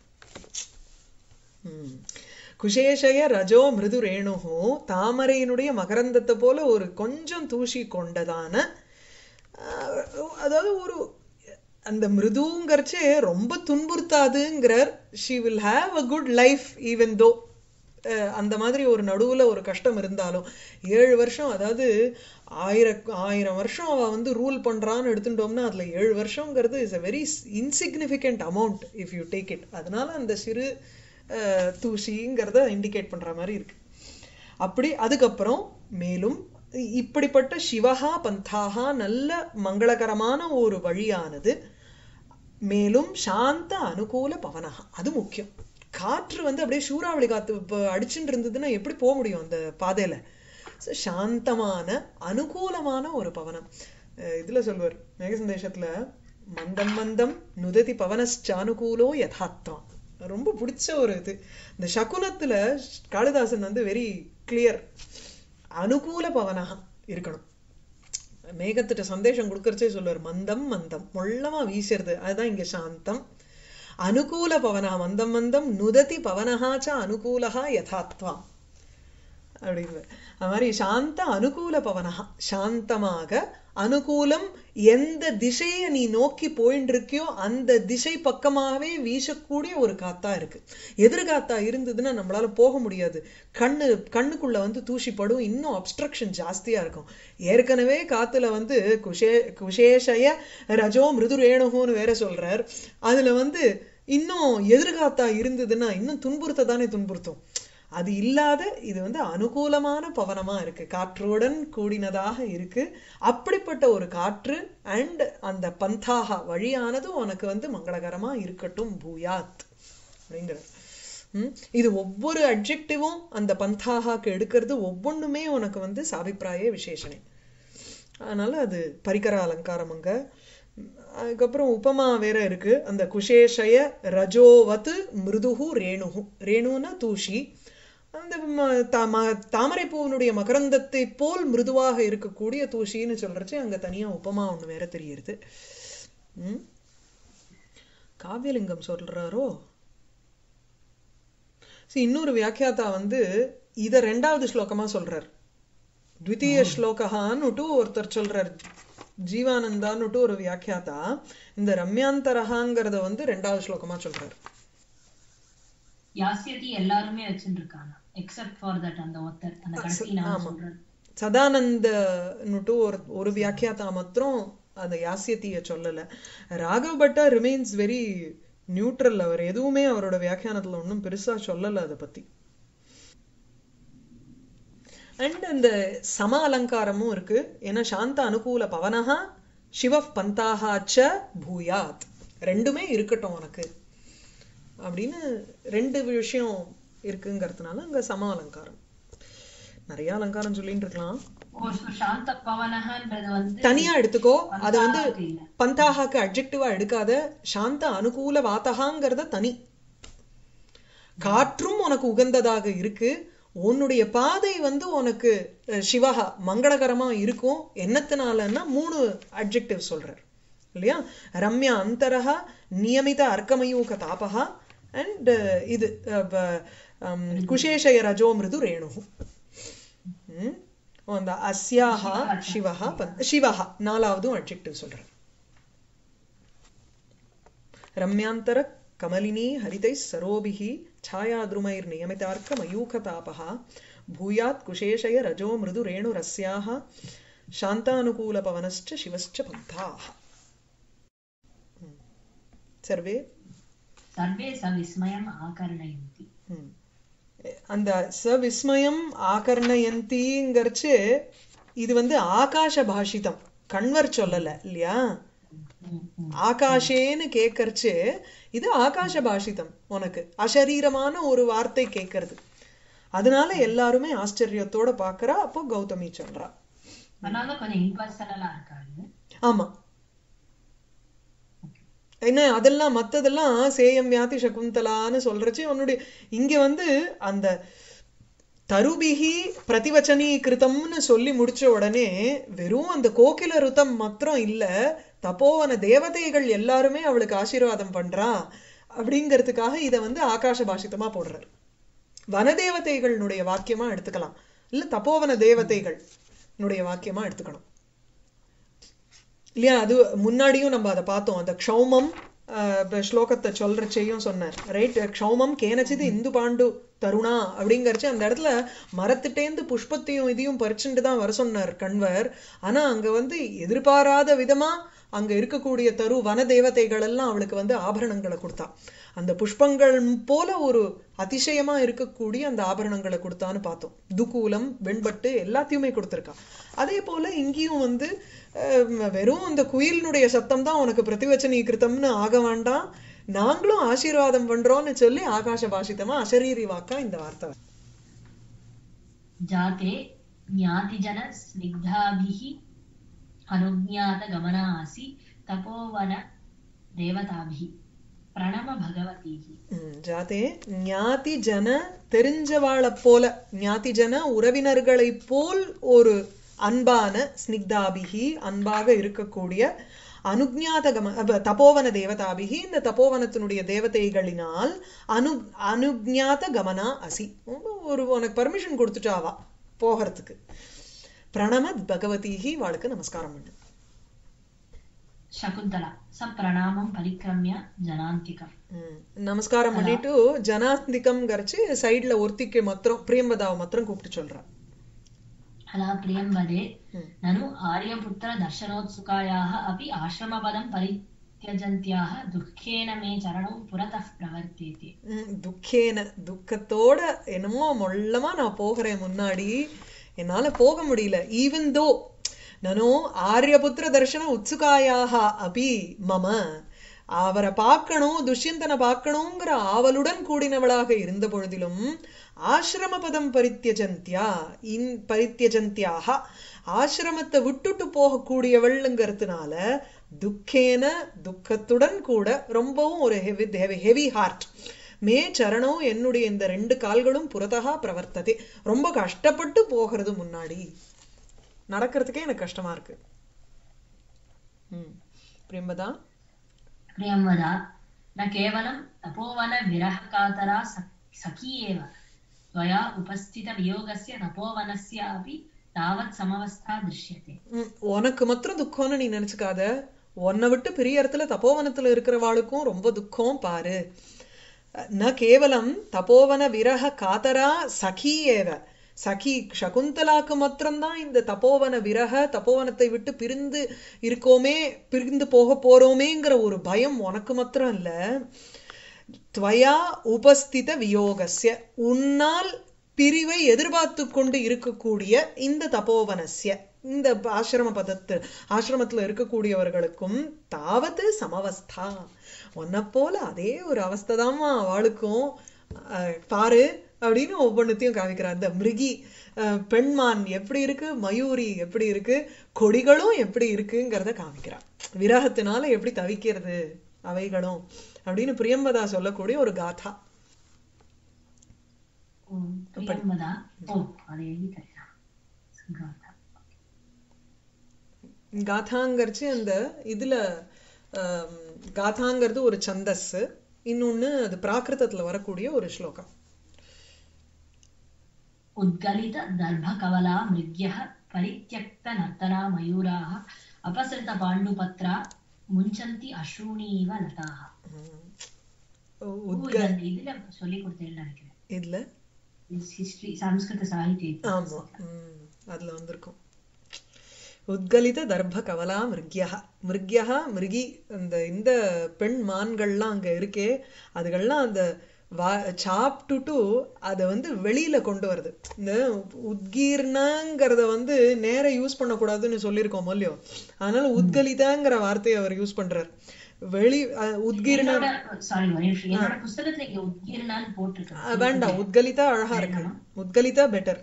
ம். குஷேஷய ரஜோ மிருது ரேணுகு தாமரையினுடைய மகரந்தத்தை போல ஒரு கொஞ்சம் தூசி கொண்டதான ஆஹ், அதாவது ஒரு அந்த மிருதுங்கிறச்சே ரொம்ப துன்புறுத்தாதுங்கிறார் she will have a good life even though அந்த மாதிரி ஒரு நடுவுல ஒரு கஷ்டம் இருந்தாலும் ஏழு வருஷம் அதாவது ஆயிர ஆயிரம் வருஷம் அவ வந்து ரூல் பண்றான்னு எடுத்துட்டோம்னா அதுல ஏழு வருஷங்கிறது is a very insignificant amount if you take it அதனால அந்த சிறு அஹ், தூசிங்கிறத இண்டிகேட் பண்ற மாதிரி இருக்கு அப்படி அதுக்கப்புறம் மேலும் இ- இப்படிப்பட்ட சிவஹா பந்தாகா நல்ல மங்களகரமான ஒரு வழியானது மேலும் சாந்த அனுகூல பவனஹா அது முக்கியம் காற்று வந்து அப்படியே சூறாவளி காத்து இப்போ அடிச்சுட்டு இருந்ததுன்னா எப்படி போக முடியும் அந்த பாதையில So, சாந்தமான அனுகூலமான ஒரு பவனம் அஹ் இதுல சொல்வார் மேக சந்தேஷத்துல மந்தம் மந்தம் நுததி பவனச்சானுகூலோ யதார்த்தம் ரொம்ப பிடிச்ச ஒரு இது இந்த சகுனத்துல காளிதாசன் வந்து வெரி கிளியர் அனுகூல பவனகா இருக்கணும் மேகத்திட்ட சந்தேஷம் கொடுக்கறச்சே சொல்லுவார் மந்தம் மந்தம் மொள்ளமா வீசுறது அதுதான் இங்க சாந்தம் அனுகூல பவனா மந்தம் மந்தம் நுததி பவனஹாச்ச அனுகூலஹா யதாத்வா அப்படின்னு அது மாதிரி சாந்த அனுகூல பவனஹா சாந்தமாக அனுகூலம் எந்த திசையை நீ நோக்கி போயின்னு இருக்கியோ அந்த திசை பக்கமாகவே வீசக்கூடிய ஒரு காத்தா இருக்கு எதிர்காத்தா இருந்ததுன்னா நம்மளால போக முடியாது கண்ணு கண்ணுக்குள்ள வந்து தூசிப்படும் இன்னும் அப்ஸ்ட்ரக்ஷன் ஜாஸ்தியா இருக்கும் ஏற்கனவே காத்துல வந்து குஷே குஷேஷய ரஜோ மிருது ரேணுகுன்னு வேற சொல்றார் அதுல வந்து இன்னும் எதிர்காத்தா இருந்ததுன்னா இன்னும் துன்புறுத்த தானே துன்புறுத்தும் அது இல்லாத இது வந்து அனுகூலமான பவனமா இருக்கு காற்றுடன் கூடினதாக இருக்கு அப்படிப்பட்ட ஒரு காற்று அண்ட் அந்த பந்தாக வழியானது உனக்கு வந்து மங்களகரமா இருக்கட்டும் பூயாத் அப்படிங்கிற ம், இது ஒவ்வொரு அட்ஜெக்டிவும் அந்த பந்தாகாக்கு எடுக்கிறது ஒவ்வொன்றுமே உனக்கு வந்து சாபிப்பிராய விசேஷனே அதனால அது பரிகர அலங்காரம் அங்க ம், அதுக்கப்புறம் உபமா வேற இருக்கு அந்த குஷேஷய ரஜோவத் மிருதுகு ரேணுகு ரேணுனா தூஷி அந்த ம- தாம- தாமரைப்பூவினுடைய மகரந்தத்தை போல் மிருதுவாக இருக்கக்கூடிய தூசின்னு சொல்றச்சு அங்க தனியா உபமா ஒண்ணு வேற தெரியுது ம் காவியலிங்கம் சொல்றாரோ See, இன்னொரு வியாக்கியாத்தா வந்து இத ரெண்டாவது ஸ்லோகமா சொல்றார் த்விதீய ஸ்லோகான்னுட்டு ஒருத்தர் சொல்றார் ஜீவானந்தான்னுட்டு ஒரு வியாக்கியாத்தா இந்த ரம்யாந்தரகாங்கிறத வந்து ரெண்டாவது ஸ்லோகமா சொல்றார் யாசியதி எல்லாருமே வச்சுட்டு இருக்காங்க எக்ஸப்ட் ஃபார் தட் அந்த ஒருத்தர் அந்த கடைசி நான் ஆமா. சொல்றேன் சதானந்தனுட்டு ஒரு ஒரு வியாக்கியாத்தா மாத்திரம் அந்த யாசியத்திய சொல்லல Raghav Bhatta remains very neutral அவர் எதுவுமே அவரோட வியாக்கியானத்துல ஒண்ணும் பெருசா சொல்லல அதை பத்தி அண்ட் அந்த சம அலங்காரமும் இருக்கு ஏன்னா சாந்த அனுகூல பவனஹா சிவ பந்தாஹாச்ச பூயாத் ரெண்டுமே இருக்கட்டும் உனக்கு அப்படின்னு ரெண்டு விஷயம் இருக்குங்கிறதுனால அங்க சம அலங்காரம் நிறைய அலங்காரம் சொல்லிட்டு இருக்கலாம் ஓ so சாந்த பவனஹன்றது வந்து தனியா எடுத்துக்கோ அதை வந்து பந்தாகாக்கு இல்ல பந்தாகாக்கு அட்ஜெக்டிவா எடுக்காத சாந்த அனுகூல வாத்தகாங்கிறத தனி காற்றும் உனக்கு உகந்ததாக இருக்கு உன்னுடைய பாதை வந்து உனக்கு அஹ், சிவஹா மங்களகரமா இருக்கும் என்னத்தினாலன்னா மூணு அட்ஜெக்டிவ் சொல்றார் இல்லையா ரம்யா அந்தரஹா நியமித அர்க்கமயூக தாபஹா அண்ட் இது அஹ், ப- ஹம், குஷேஷய ரஜோ மிருது ரேணு ம்? அந்த அஸ்யாஹா சிவஹா பந்த் சிவஹா நாலாவதும் அட்ஜெக்டிவ் சொல்றேன் ரம்யாந்தர கமலினி ஹரிதைः சரோபிः छायाद्रुमैर् नियमितार्कमयूखतापः भूयात् कुशेशय रजो मृदु रेणुरस्याः शान्तानुकूलपवनश्च शिवश्च पन्थाः सर्वे सर्वे सविस्मयम् आकर्णयन्ति ம். அந்த சவிஸ்மயம் ஆகர்ணயந்திங்கிறச்சு இது வந்து ஆகாஷ பாஷிதம் கண்வர் சொல்லல இல்லையா ம், ம். ஆகாஷேன்னு கேட்கறச்சு இது ஆகாஷ பாஷிதம் உனக்கு அசரீரமான ஒரு வார்த்தை கேட்கறது அதனால எல்லாருமே ஆச்சரியத்தோட பார்க்கறா அப்போ கௌதமி சொல்றா அதனால கொஞ்சம் இம்பர்சனலா இருக்காது ஆமா என்ன அதெல்லாம் மத்ததெல்லாம் சேயம் வியாதி சகுந்தலான்னு சொல்றச்சு உன்னுடைய இங்க வந்து அந்த தருபிகி பிரதிவச்சனி கிருதம்னு சொல்லி முடிச்ச உடனே வெறும் அந்த கோகில ருதம் மாத்திரம் இல்ல தப்போவன தேவதைகள் எல்லாருமே அவளுக்கு ஆசீர்வாதம் பண்றா அப்படிங்கிறதுக்காக இத வந்து ஆகாச பாஷிதமா போடுறார் வனதேவதைகளுடைய வாக்கியமா எடுத்துக்கலாம் இல்ல தப்போவன தேவதைகள் வாக்கியமா எடுத்துக்கணும் இல்லையா அது முன்னாடியும் நம்ம அதை பார்த்தோம் அந்த க்ஷௌமம் ஆஹ், இப்ப ஸ்லோகத்தை சொல்றச்சையும் சொன்னார் ரைட் க்ஷௌமம் கேனச்சிது இந்து பாண்டு தருணா அப்படிங்கறச்சு அந்த இடத்துல மரத்துட்டேந்து புஷ்பத்தையும் இதையும் பறிச்சுட்டு தான் வர சொன்னார் கண்வர் ஆனா அங்க வந்து எதிர்பாராத விதமா அங்க இருக்கக்கூடிய தரு வன தேவதைகள் எல்லாம் அவளுக்கு வந்து ஆபரணங்களை கொடுத்தா அந்த புஷ்பங்கள் போல ஒரு அதிசயமா இருக்கக்கூடிய அந்த ஆபரணங்களை கொடுத்தான்னு பார்த்தோம் துக்கூலம் வெண்பட்டு எல்லாத்தையுமே கொடுத்திருக்கா அதே போல இங்கேயும் வந்து அஹ், வெறும் அந்த குயிலினுடைய சத்தம் தான் உனக்கு பிரதிவச்சனீகிருத்தம்னு ஆக வேண்டாம் நாங்களும் ஆசீர்வாதம் பண்றோம்னு சொல்லி ஆகாச பாஷிதமா அசரீரி வாக்கா இந்த வார்த்தை வருது. जाते ज्ञातिजनस्निग्धाभिः अनुज्ञातगमनासि तपोवन देवताभिः प्रणम भगवतीः ம், ஜாதே ஞாதி ஜன தெரிஞ்சவாளைப் போல ஞாதி ஜன உறவினர்களைப் போல் ஒரு அன்பான ஸ்னிக்தாபிகி அன்பாக இருக்கக்கூடிய அனுஜ்ஞாத கம அப்ப தபோவன தேவதாபிகி இந்த தபோவனத்தினுடைய தேவதைகளினால் அனு அனுஜ்ஞாத கமனா அசி ஒரு உனக்கு பர்மிஷன் கொடுத்துட்டாவா போகிறதுக்கு பிரணம பகவதீகி வாளுக்கு நமஸ்காரம் பண்ணு शकुन्तला स प्रणामं परिक्रम्य जनान्तिकम् ம். நமஸ்காரம் பண்ணிட்டு ஜனாந்திகம் கரைச்சு சைடுல ஒருத்திக்கு மாத்திரம் பிரியம்பதாவை மாத்திரம் கூப்பிட்டு சொல்றா अला प्रियं वदे ம். ननु आर्यपुत्रदर्शनोत्सुकायाः अपि आश्रमपदं परित्यजन्त्याः दुःखेन मे चरणौ पुरतः प्रवर्तेते ம், துக்கேன துக்கத்தோட என்னமோ மொள்ளமா நான் போகிறேன் முன்னாடி என்னால போக முடியல ஈவன் தோ நனோ ஆரியபுத்திர தர்ஷன உத்சுகாயாக அபி மம அவரை பார்க்கணும் துஷ்யந்தனை பார்க்கணுங்கிற ஆவலுடன் கூடினவளாக இருந்த பொழுதிலும் ஆசிரம பதம் பரித்தியஜந்தியா இன் பரித்தியஜந்தியாக ஆசிரமத்தை விட்டுட்டு போகக்கூடியவள்ங்கிறதுனால துக்கேன துக்கத்துடன் கூட ரொம்பவும் ஒரு ஹெவி ஹெவி ஹார்ட் மே சரணம் என்னுடைய இந்த ரெண்டு கால்களும் புறத்தகா பிரவர்த்ததே ரொம்ப கஷ்டப்பட்டு போகிறது முன்னாடி நடக்கிறதுக்கே எனக்கு கஷ்டமா இருக்கு ம் பிரியம்பதா प्रियं वद न केवलं तपोवनविरहकातरा स- सखी एव त्वया उपस्थितवियोगस्य तपोवनस्यापि तावत् समवस्था दृश्यते ம், உனக்கு மாத்திரம் துக்கம்னு நீ நினைச்சுக்காத உன்னை விட்டு பிரியறதுல தபோவனத்துல இருக்கிறவாளுக்கும் ரொம்ப துக்கம் பாரு ந கேவலம் தபோவன விரக காதரா சகி ஏவ சகி சகுந்தலாக்கு மாத்திரம்தான் இந்த தபோவன விரக தபோவனத்தை விட்டு பிரிந்து இருக்கோமே பிரிந்து போக போறோமேங்கிற ஒரு பயம் உனக்கு மாத்திரம் இல்ல துவயா உபஸ்தித வியோகஸ்ய உன்னால் பிரிவை எதிர்பார்த்து கொண்டு இருக்கக்கூடிய இந்த தபோவனஸ்ய இந்த ஆசிரம பதத்து ஆசிரமத்துல இருக்கக்கூடியவர்களுக்கும் தாவது சமவஸ்தா உன்னை போல அதே ஒரு அவஸ்தைதாம்மா அவளுக்கும் அஹ், பாரு அப்படின்னு ஒவ்வொன்றுத்தையும் காமிக்கிறார் இந்த மிருகி அஹ், பெண்மான் எப்படி இருக்கு மயூரி எப்படி இருக்கு கொடிகளும் எப்படி இருக்குங்கிறத காமிக்கிறார் விரகத்தினால எப்படி தவிக்கிறது அவைகளும் அப்படின்னு பிரியம்பதா சொல்லக்கூடிய ஒரு காதா ॐ प्रियं वद ओ अदेवी कथा गाथा காதாங்கிறச்சு அந்த இதுல ஆம், காதாங்கிறது ஒரு சந்தஸ் இன்னொன்னு அது பிராகிருதத்துல வரக்கூடிய ஒரு ஸ்லோகம் उद्गलितदर्भकवला मृग्यः परित्यक्तनर्तना मयूराः अपसृतपाण्डुपत्रा मुञ्चन्ति अश्रूणीव लताः உம். ஓ, உத்க இது அந்த இதுல சொல்லி கொடுத்தேன்னு நினைக்கிறேன் இதுல ஹிஸ்டரி சம்ஸ்கிருத சாகித்ய ஆமா உம் அதுல வந்திருக்கும் உத்கலித தர்ப கவலா மிருக்யா மிருக்யா மிருகி அந்த இந்த பெண் மான்கள்லாம் அங்க இருக்கே அதுகள்லாம் அந்த வா சாப்பிட்டுட்டு அதை வந்து வெளியில கொண்டு வருது இந்த உத்கீர்ணங்கிறத வந்து நேர யூஸ் பண்ணக்கூடாதுன்னு சொல்லியிருக்கோம் இல்லையோ அதனால உத்கலிதாங்கிற வார்த்தையை அவர் யூஸ் பண்றார் வெளி அஹ், உத்கீர்ண என்னோட சாரி ஒரு நிமிஷம் என்னோட புஸ்தகத்துல இங்க உத்கீர்ணான்னு போட்டிருக்கு அஹ், வேண்டாம் உத்கலிதா அழகா இருக்கு உத்கலிதா பெட்டர்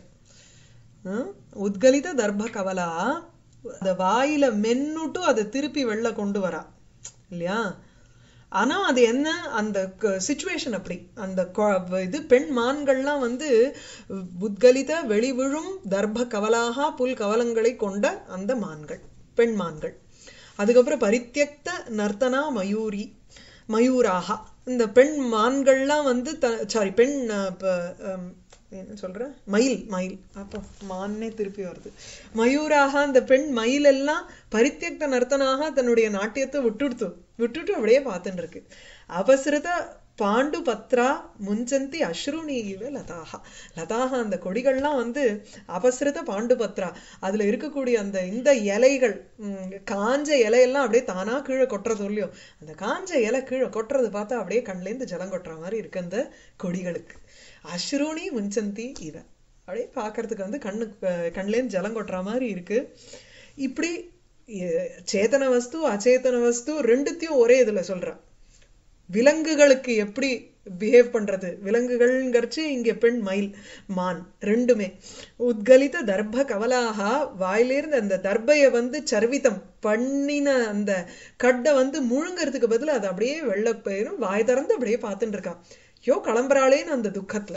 உத்கலித தர்ப கவலா அந்த வாயில மென்னுட்டு அதை திருப்பி வெளில கொண்டு வரா இல்லையா ஆனா அது என்ன அந்த சுச்சுவேஷன் அப்படி அந்த கொ- இது பெண் மான்கள்லாம் வந்து உத்கலித வெளிவிழும் தர்ப கவலாக புல் கவலங்களை கொண்ட அந்த மான்கள் பெண் மான்கள் அதுக்கப்புறம் பரித்தியக்த நர்த்தனா மயூரி மயூராகா இந்த பெண் மான்கள்லாம் வந்து த சாரி பெண் அஹ், ப- அம், என்ன சொல்ற மயில் மயில் அப்போ மான்னே திருப்பி வருது மயூராக அந்த பெண் மயில் எல்லாம் பரித்தியக்த நர்த்தனாக தன்னுடைய நாட்டியத்தை விட்டுடுத்து விட்டுட்டு அப்படியே பார்த்துட்டு இருக்கு அபசிருத பாண்டு பத்ரா முஞ்சந்தி அஸ்ருணி இவ லதாகா லதாகா அந்த கொடிகள்லாம் வந்து அபசிருத பாண்டு பத்ரா அதுல இருக்கக்கூடிய அந்த இந்த இலைகள் ம், காஞ்ச இலையெல்லாம் அப்படியே தானா கீழே கொட்டுறது இல்லையோ அந்த காஞ்ச இலை கீழே கொட்டுறது பார்த்தா அப்படியே கண்லேருந்து ஜலம் கொட்டுற மாதிரி இருக்கு அந்த கொடிகளுக்கு அஸ்ருணி முஞ்சந்தி இவ அப்படியே பார்க்கறதுக்கு வந்து கண்ணு அஹ், கண்லேருந்து ஜலம் கொட்டுற மாதிரி இருக்கு இப்படி எ- சேதன வஸ்து அச்சேதன வஸ்து ரெண்டுத்தையும் ஒரே இதுல சொல்றா விலங்குகளுக்கு எப்படி பிஹேவ் பண்றது விலங்குகள்ங்கிறச்சு இங்க பெண் மயில் மான் ரெண்டுமே உத்கலித தர்ப கவலாக வாயிலிருந்து அந்த தர்பைய வந்து சர்விதம் பண்ணின அந்த கட்டை வந்து முழுங்கறதுக்கு பதிலா அது அப்படியே வெள்ள போயிரும் வாய் திறந்து அப்படியே பார்த்துட்டு இருக்கா யோ கிளம்புறாளேன்னு அந்த துக்கத்துல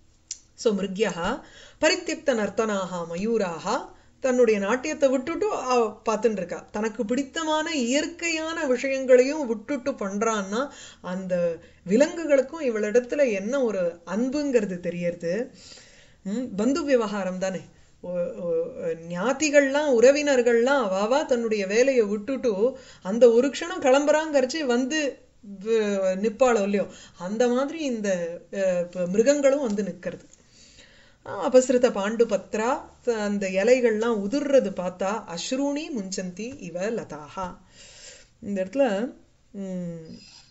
சோ மிருக்யா பரித்தியக்த நர்த்தனாக மயூராக தன்னுடைய நாட்டியத்தை விட்டுட்டு அவ பார்த்துட்டு இருக்கா தனக்கு பிடித்தமான இயற்கையான விஷயங்களையும் விட்டுட்டு பண்றான்னா அந்த விலங்குகளுக்கும் இவளிடத்துல என்ன ஒரு அன்புங்கிறது தெரியறது ம், பந்து விவகாரம் தானே ஒ- ஒ- ஞாதிகள்லாம் உறவினர்கள்லாம் அவாவா தன்னுடைய வேலையை விட்டுட்டு அந்த ஒரு க்ஷணம் கிளம்புறாங்கரிச்சு வந்து வ- நிப்பாளோ இல்லையோ அந்த மாதிரி இந்த அஹ், இப்ப மிருகங்களும் வந்து நிக்கிறது ஆஹ் அபசிருத பாண்டு பத்ரா த- அந்த இலைகள்லாம் உதிர்றது பார்த்தா அஸ்ரூணி முஞ்சந்தி இவ லதாஹா இந்த இடத்துல உம்,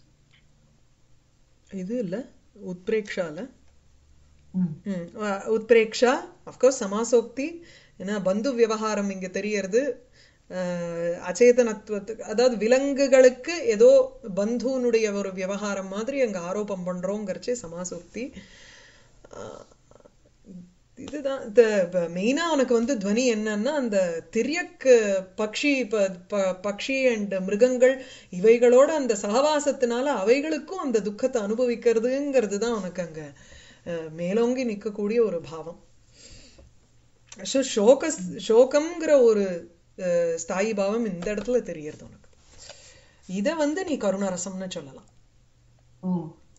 இது இல்ல உத்பிரேக்ஷால ம். ம், அஹ் உத்பிரேக்ஷா அஃப்கோர்ஸ் சமாசோக்தி ஏன்னா பந்து விவகாரம் இங்க தெரியறது அஹ், அச்சேதனத்துவத்துக்கு அதாவது விலங்குகளுக்கு ஏதோ பந்துனுடைய ஒரு விவகாரம் மாதிரி அங்க ஆரோபம் பண்றோங்கிறச்சே சமாசோக்தி அஹ், இதுதான் இந்த மெயினா உனக்கு வந்து துவனி என்னன்னா அந்த திரியக் பக்ஷி ப- ப- பக்ஷி அண்ட் மிருகங்கள் இவைகளோட அந்த சகவாசத்தினால அவைகளுக்கும் அந்த துக்கத்தை அனுபவிக்கிறதுங்கிறது தான் உனக்கு அங்க அஹ், மேலோங்கி நிற்கக்கூடிய ஒரு பாவம் ஸோ ஷோக ஷோகம்ங்கிற ஒரு அஹ், ஸ்தாயி பாவம் இந்த இடத்துல தெரியறது உனக்கு இத வந்து நீ கருணரசம்னு சொல்லலாம் ஓ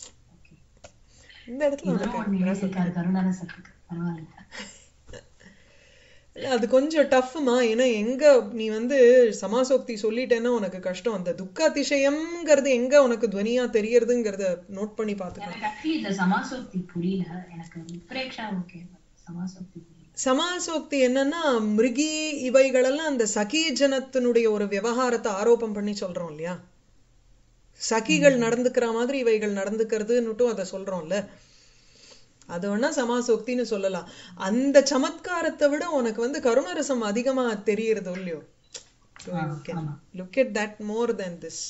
இந்த இடத்துல இவரும் உனக்கு ஒண்ணு எழுதியிருக்காரு கருணாரசத்துக்கு பரவாயில்ல இல்ல, அது கொஞ்சம் டஃப்மா ஏன்னா எங்க நீ வந்து சமாசோக்தி சொல்லிட்டேன்னா உனக்கு கஷ்டம் அந்த துக்க அதிசயம்ங்கிறது எங்க உனக்கு துவனியா தெரியறதுங்கிறத நோட் பண்ணி பாத்துக்கலாம் எனக்கு ஆக்சுவலி இந்த சமாசோக்தி புரியல எனக்கு உத்ரேக்ஷா ஓகே சமாசோக்தி புரியல சமாசோக்தி என்னன்னா மிருகி இவைகளெல்லாம் அந்த சகி ஜனத்தினுடைய ஒரு விவகாரத்தை ஆரோபம் பண்ணி சொல்றோம் இல்லையா சகிகள் நடந்துக்கிற மாதிரி இவைகள் நடந்துக்கிறதுன்னுட்டும் அதை சொல்றோம்ல அது வேணா சமாசோக்தின்னு சொல்லலாம் அந்த சமத்காரத்தை விட உனக்கு வந்து கருணரசம் அதிகமா தெரியறது இல்லையோ ஆ, ஆமா look at that more than this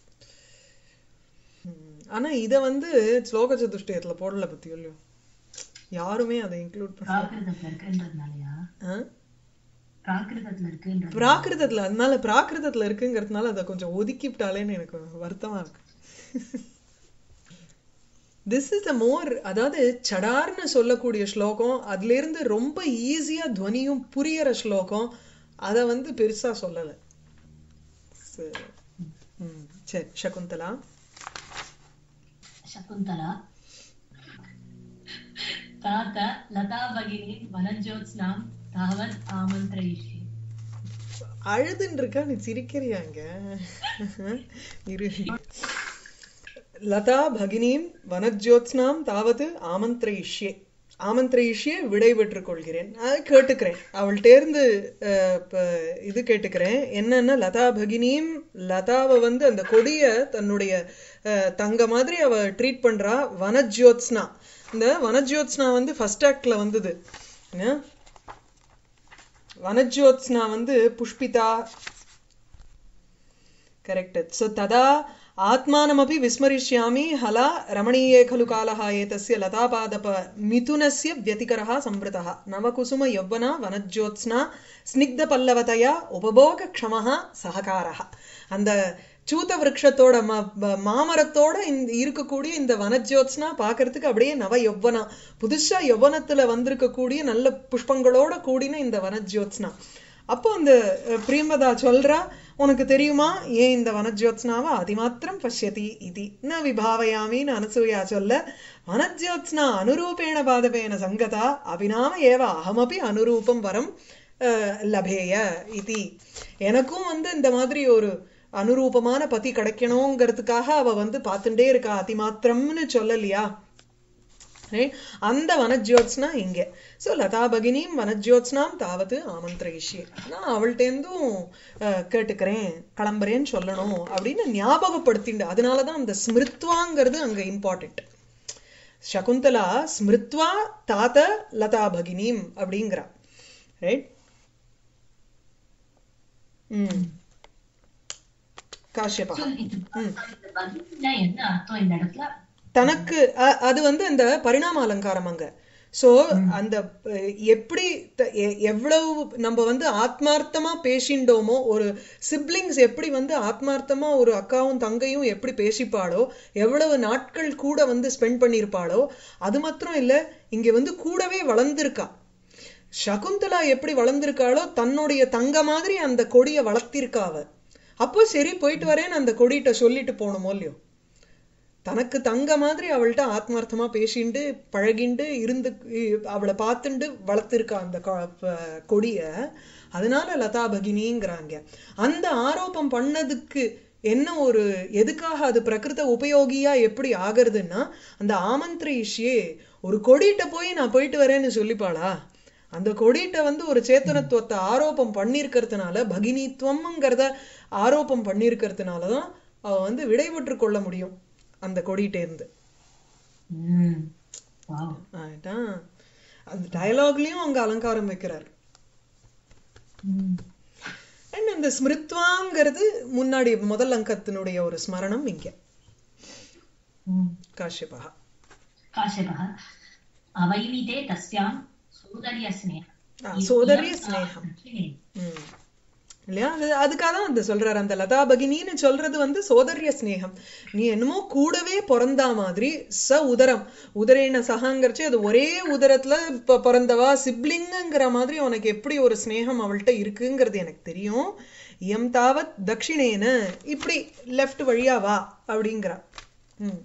ம், ஆனா இத வந்து ஸ்லோக சதுஷ்டயத்துல போடல பத்தி இல்லையோ யாருமே அதை இன்க்ளூட் பண்ண பிராகிருதத்துல இருக்குன்றதுனாலயா ஆ? பிராகிருதத்துல இருக்குன்றது பிராகிருதத்துல அதனால பிராகிருதத்துல இருக்குங்கிறதுனால அதை கொஞ்சம் ஒதுக்கிவிட்டாலேன்னு எனக்கு வருத்தமா இருக்கு திஸ் இஸ் அ மோர் அதாவது சடார்னு சொல்லக்கூடிய ஸ்லோகம் அதுல இருந்து ரொம்ப ஈஸியா துவனியும் புரியற ஸ்லோகம் அத வந்து பெருசா சொல்லல சரி. ம், சரி சகுந்தலா शकुन्तला तात लता भगिनी वनज्योत्स्नां तावत् आमन्त्रयिष्ये அழுதுன்னு இருக்கா நீ சிரிக்கிறியாங்க இரு லதா பகினீம் வனஜோத்ஸ்னாம் தாவது ஆமந்திரயிஷ்யே ஆமந்திரயிஷிய விடை பெற்றுக் கொள்கிறேன் அது கேட்டுக்கிறேன் அவள்கிட்டேருந்து அஹ், இப்ப இது கேட்டுக்கிறேன் என்னன்னா லதா பகினியும் லதாவை வந்து அந்த கொடிய தன்னுடைய அஹ், தங்க மாதிரி அவ ட்ரீட் பண்றா வனஜ்யோத்ஸ்னா இந்த வனஜ்யோத்ஸ்னா வந்து ஃபர்ஸ்ட் ஆக்ட்ல வந்தது என்ன? வனஜ்யோத்ஸ்னா வந்து புஷ்பிதா करेक्ट् सो तदा आत्मानमपि विस्मरिष्यामि हला रमणीये खलु कालः एतस्य लतापादप मिथुनस्य व्यतिकरः संवृतः नवकुसुमयौवना वनज्योत्स्ना स्निग्धपल्लवतया उपभोगक्षमः सहकारः அந்த சூத்த விருட்சத்தோட ம ப- மாமரத்தோட இந்த இருக்கக்கூடிய இந்த வனஜ்யோத்ஸ்னா பார்க்கறதுக்கு அப்படியே நவ யௌவனா புதுசா யௌவனத்துல வந்திருக்கக்கூடிய நல்ல புஷ்பங்களோட கூடின இந்த வனஜ்யோத்ஸ்னா அப்போ அந்த அஹ், பிரியம்பதா சொல்றா உனக்கு தெரியுமா ஏன் இந்த வனஜ்யோத்ஸ்னாவை அதிமாத்திரம் பஷ்யதி இது ந விபாவயாமின்னு அனசூயா சொல்ல வனஜ்யோத்ஸ்னா அனுரூபேண பாதபேன சங்கதா அபிநாம ஏவ அகமபி அனுரூபம் வரம் அஹ், லபேய இதி எனக்கும் வந்து இந்த மாதிரி ஒரு அனுரூபமான பதி கிடைக்கணுங்கிறதுக்காக அவ வந்து பார்த்துட்டே இருக்கா அதிமாத்திரம்னு சொல்லலையா Right? அந்த வனஜ்யோத்ஸ்னா இங்க சோ லதா பகினியும் வனஜ்யோத்ஸ்னாம் தாவத்து ஆமந்திரயிஷ்யே நான் அவள்கிட்டேருந்தும் அஹ், கேட்டுக்கிறேன் கிளம்புறேன்னு சொல்லணும் அப்படின்னு ஞாபகப்படுத்திண்டு அதனாலதான் அந்த ஸ்மிருத்வாங்கிறது அங்க இம்பார்ட்டன்ட் சகுந்தலா ஸ்மிருத்வா தாத்த லதா பகினிம் அப்படிங்கிறா ரைட் ம் காஷ்யபா So, இது இந்த பதில்னா என்ன அர்த்தம் இந்த இடத்துல தனக்கு அ- அது வந்து அந்த பரிணாம அலங்காரம் அங்க சோ அந்த அஹ், எப்படி த- எ- எவ்வளவு நம்ம வந்து ஆத்மார்த்தமா பேசிண்டோமோ ஒரு சிப்ளிங்ஸ் எப்படி வந்து ஆத்மார்த்தமா ஒரு அக்காவும் தங்கையும் எப்படி பேசிப்பாளோ எவ்வளவு நாட்கள் கூட வந்து ஸ்பெண்ட் பண்ணியிருப்பாளோ அது மாத்திரம் இல்ல இங்க வந்து கூடவே வளர்ந்திருக்கா சகுந்தலா எப்படி வளர்ந்திருக்காளோ தன்னுடைய தங்க மாதிரி அந்த கொடியை வளர்த்திருக்கா அவ அப்போ சரி போயிட்டு வரேன்னு அந்த கொடிகிட்ட சொல்லிட்டு போகணுமோ இல்லையோ தனக்கு தங்க மாதிரி அவள்கிட்ட ஆத்மார்த்தமா பேசிண்டு பழகிண்டு இருந்து இ- அவளை பார்த்துண்டு வளர்த்திருக்கா அந்த கொ- ப- கொடிய அதனால லதா பகினிங்கிறாங்க அந்த ஆரோபம் பண்ணதுக்கு என்ன ஒரு எதுக்காக அது பிரகிருத உபயோகியா எப்படி ஆகுறதுன்னா அந்த ஆமந்திரயிஷியே ஒரு கொடிகிட்ட போய் நான் போயிட்டு வரேன்னு சொல்லிப்பாளா அந்த கொடிகிட்ட வந்து ஒரு சேத்தனத்துவத்தை ஆரோபம் பண்ணியிருக்கிறதுனால பகினித்துவம்ங்கிறத ஆரோபம் பண்ணியிருக்கிறதுனாலதான் அவ வந்து விடைபெற்று கொள்ள முடியும் அந்த கொடிகிட்ட இருந்து ம் வாவ் ஆயிட்டா அந்த டயலாக்லயும் அங்க அலங்காரம் வைக்கிறார் ம் அண்ட் இந்த ஸ்மிருத்வாங்கிறது முன்னாடி முதல் அங்கத்தினுடைய ஒரு ஸ்மரணம் இங்க ம் காஷ்யபா काश्यपः अवैमिते तस्यां सोदर्यस्नेह ஆ, சோதரிய ஸ்நேகம் ம். இல்லையா அது அதுக்காக தான் அந்த சொல்றாரு அந்த லதா பகினின்னு சொல்றது வந்து சோதரிய ஸ்நேகம் நீ என்னமோ கூடவே பிறந்தா மாதிரி ச உதரம் உதரேன சகாங்கிறச்சு அது ஒரே உதரத்துல இப்ப பிறந்தவா சிப்ளிங்குங்கிற மாதிரி உனக்கு எப்படி ஒரு ஸ்நேகம் அவள்கிட்ட இருக்குங்கிறது எனக்கு தெரியும் எம் தாவத் தட்சிணேன இப்படி லெஃப்ட் வழியா வா அப்படிங்கிறா ம்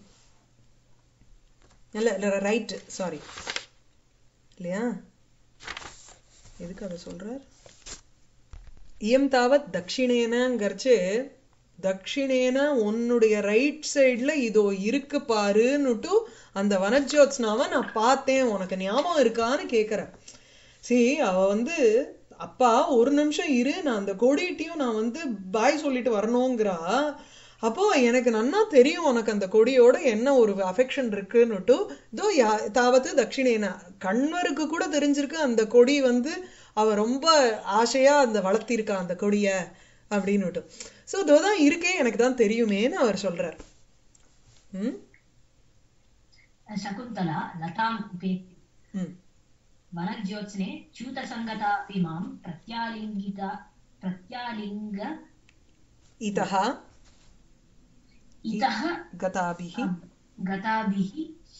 இல்ல ரைட் சாரி இல்லையா எதுக்கு அதை சொல்றார் இயம் தாவத் தட்சிணேனங்கிறச்சு தட்சிணேன உன்னுடைய ரைட் சைடுல இதோ இருக்கு பாருன்னுட்டு அந்த வனஜோத்ஸ்னாவை நான் பார்த்தேன் உனக்கு ஞாபகம் இருக்கான்னு கேக்குறேன் சி அவ வந்து அப்பா ஒரு நிமிஷம் இரு நான் அந்த கொடியிட்டையும் நான் வந்து பாய் சொல்லிட்டு வரணுங்கிறா அப்போ எனக்கு நன்னா தெரியும் உனக்கு அந்த கொடியோட என்ன ஒரு அஃபெக்ஷன் இருக்குன்னுட்டு இதோ யா- தாவது தட்சிணேனா கண்வருக்கு கூட தெரிஞ்சிருக்கு அந்த கொடி வந்து அவ ரொம்ப ஆசையா அந்த வளர்த்திருக்கா அந்த கொடிய அப்படின்னுட்டு சோ இதோ தான் இருக்கே எனக்கு தான் தெரியுமேன்னு அவர் சொல்றார் ம் शकुन्तला लताम् उपेत्य ம் वनज्योत्स्ने च्यूतसङ्गतापि मां प्रत्यालिङ्गिता प्रत्यालिङ्ग इतः इतः गताभिः गताभिः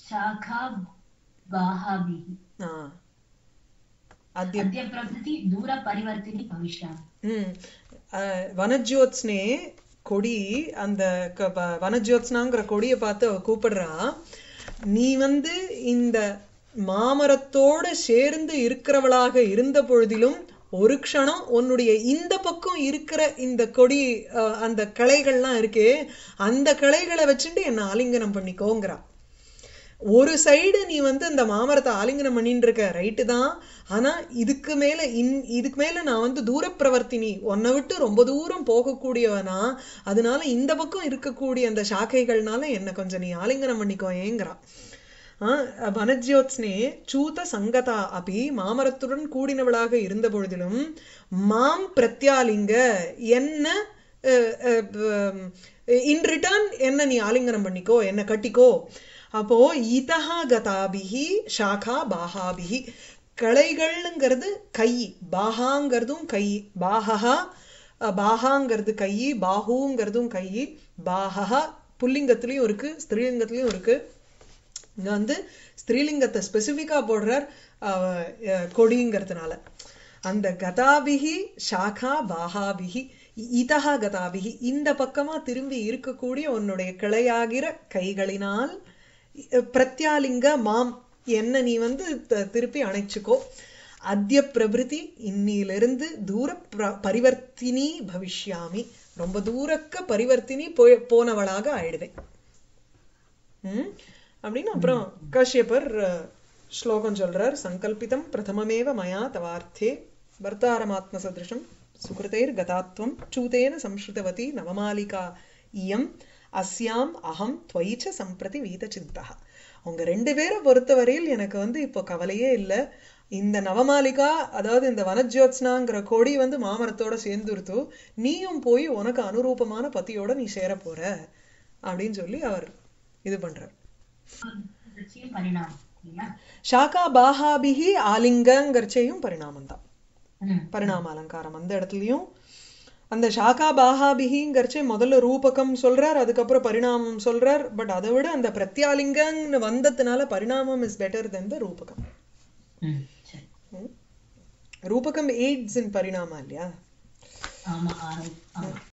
शाखाबाहाभिः ஆ. अद्य अद्य प्रभृति दूरपरिवर्तिनी भविष्यामि ம் அஹ், வனஜோத்ஸ்னே கொடி அந்த க- வ- வனஜோத்ஸ்னாங்கிற கொடியை பார்த்து அவ கூப்பிடுறா நீ வந்து இந்த மாமரத்தோட சேர்ந்து இருக்கிறவளாக இருந்த பொழுதிலும் ஒரு க்ஷணம் உன்னுடைய இந்த பக்கம் இருக்கிற இந்த கொடி அஹ், அந்த கிளைகள்லாம் இருக்கே அந்த கிளைகளை வச்சுட்டு என்ன ஆலிங்கனம் பண்ணிக்கோங்கிறா ஒரு சைடு நீ வந்து இந்த மாமரத்தை ஆலிங்கனம் பண்ணிட்டு இருக்க ரைட்டு தான் ஆனா இதுக்கு மேல இன் இதுக்கு மேல நான் வந்து தூரப்பிரவர்த்தினி உன்னை விட்டு ரொம்ப தூரம் போகக்கூடியவனா அதனால இந்த பக்கம் இருக்கக்கூடிய அந்த சாக்கைகள்னால என்ன கொஞ்சம் நீ ஆலிங்கனம் பண்ணிக்கோ ஏங்கிறான் வனஜ்யோத்ஸ்னே சூத சங்கதா அபி மாமரத்துடன் கூடினவளாக இருந்த பொழுதிலும் மாம் பிரத்யாலிங்க என்ன இன் ரிட்டர்ன் என்ன நீ ஆலிங்கனம் பண்ணிக்கோ என்ன கட்டிக்கோ அப்போ இதஹா கதாபிஹி ஷாகா பாஹாபிஹி களைகள்ங்கிறது கை பாஹாங்கிறதும் கை பாஹா பாஹாங்கிறது கை பாஹுங்கிறதும் கை பாஹா புல்லிங்கத்திலையும் இருக்கு ஸ்திரீலிங்கத்திலையும் இருக்கு இங்க வந்து ஸ்திரீலிங்கத்தை ஸ்பெசிஃபிக்கா போடுறார் கொடிங்கிறதுனால அந்த கதாபிகி ஷாகா பாஹாபிகி இதஹா கதாபிகி இந்த பக்கமா திரும்பி இருக்கக்கூடிய உன்னுடைய கிளையாகிற கைகளினால் பிரத்யாலிங்க மாம் என்ன நீ வந்து திருப்பி அணைச்சுக்கோ அத்திய பிரபிருதி இன்னிலிருந்து தூர பரிவர்த்தினி பவிஷ்யாமி ரொம்ப தூரக்க பரிவர்த்தினி போய் போனவளாக ஆயிடுவேன் உம் அப்படின்னு அப்புறம் காஷ்யப்பர் ஸ்லோகம் சொல்றார் சங்கல்பிதம் பிரதமமேவ மயா தவார்த்தே வர்த்தாரமாத்ம சதிருஷம் சுகிருதைர் கதாத்வம் சூதேன சம்ஸ்ருதவதி நவமாலிகா இயம் அஸ்யாம் அகம் துவைச்ச சம்பிரதி வீத சிந்தா அவங்க ரெண்டு பேரை பொறுத்தவரையில் எனக்கு வந்து இப்போ கவலையே இல்லை இந்த நவமாலிகா அதாவது இந்த வனஜோத்ஸ்னாங்கிற கொடி வந்து மாமரத்தோட சேர்ந்துருத்து நீயும் போய் உனக்கு அனுரூபமான பத்தியோட நீ சேர போற அப்படின்னு சொல்லி அவர் இது பண்றார் ஷாகா பாஹாபிஹி ஆலிங்கங்கிறச்சையும் பரிணாமம் தான் பரிணாம அலங்காரம் அந்த இடத்துலயும் அந்த ஷாகா பாஹாபிஹிங்கிறச்சே முதல்ல ரூபகம் சொல்றார் அதுக்கப்புறம் பரிணாமம் சொல்றார் பட் அதை விட அந்த பிரத்யாலிங்கன்னு வந்ததுனால பரிணாமம் இஸ் பெட்டர் தென் த ரூபகம் ரூபகம் எய்ட்ஸ் இன் பரிணாமா இல்லையா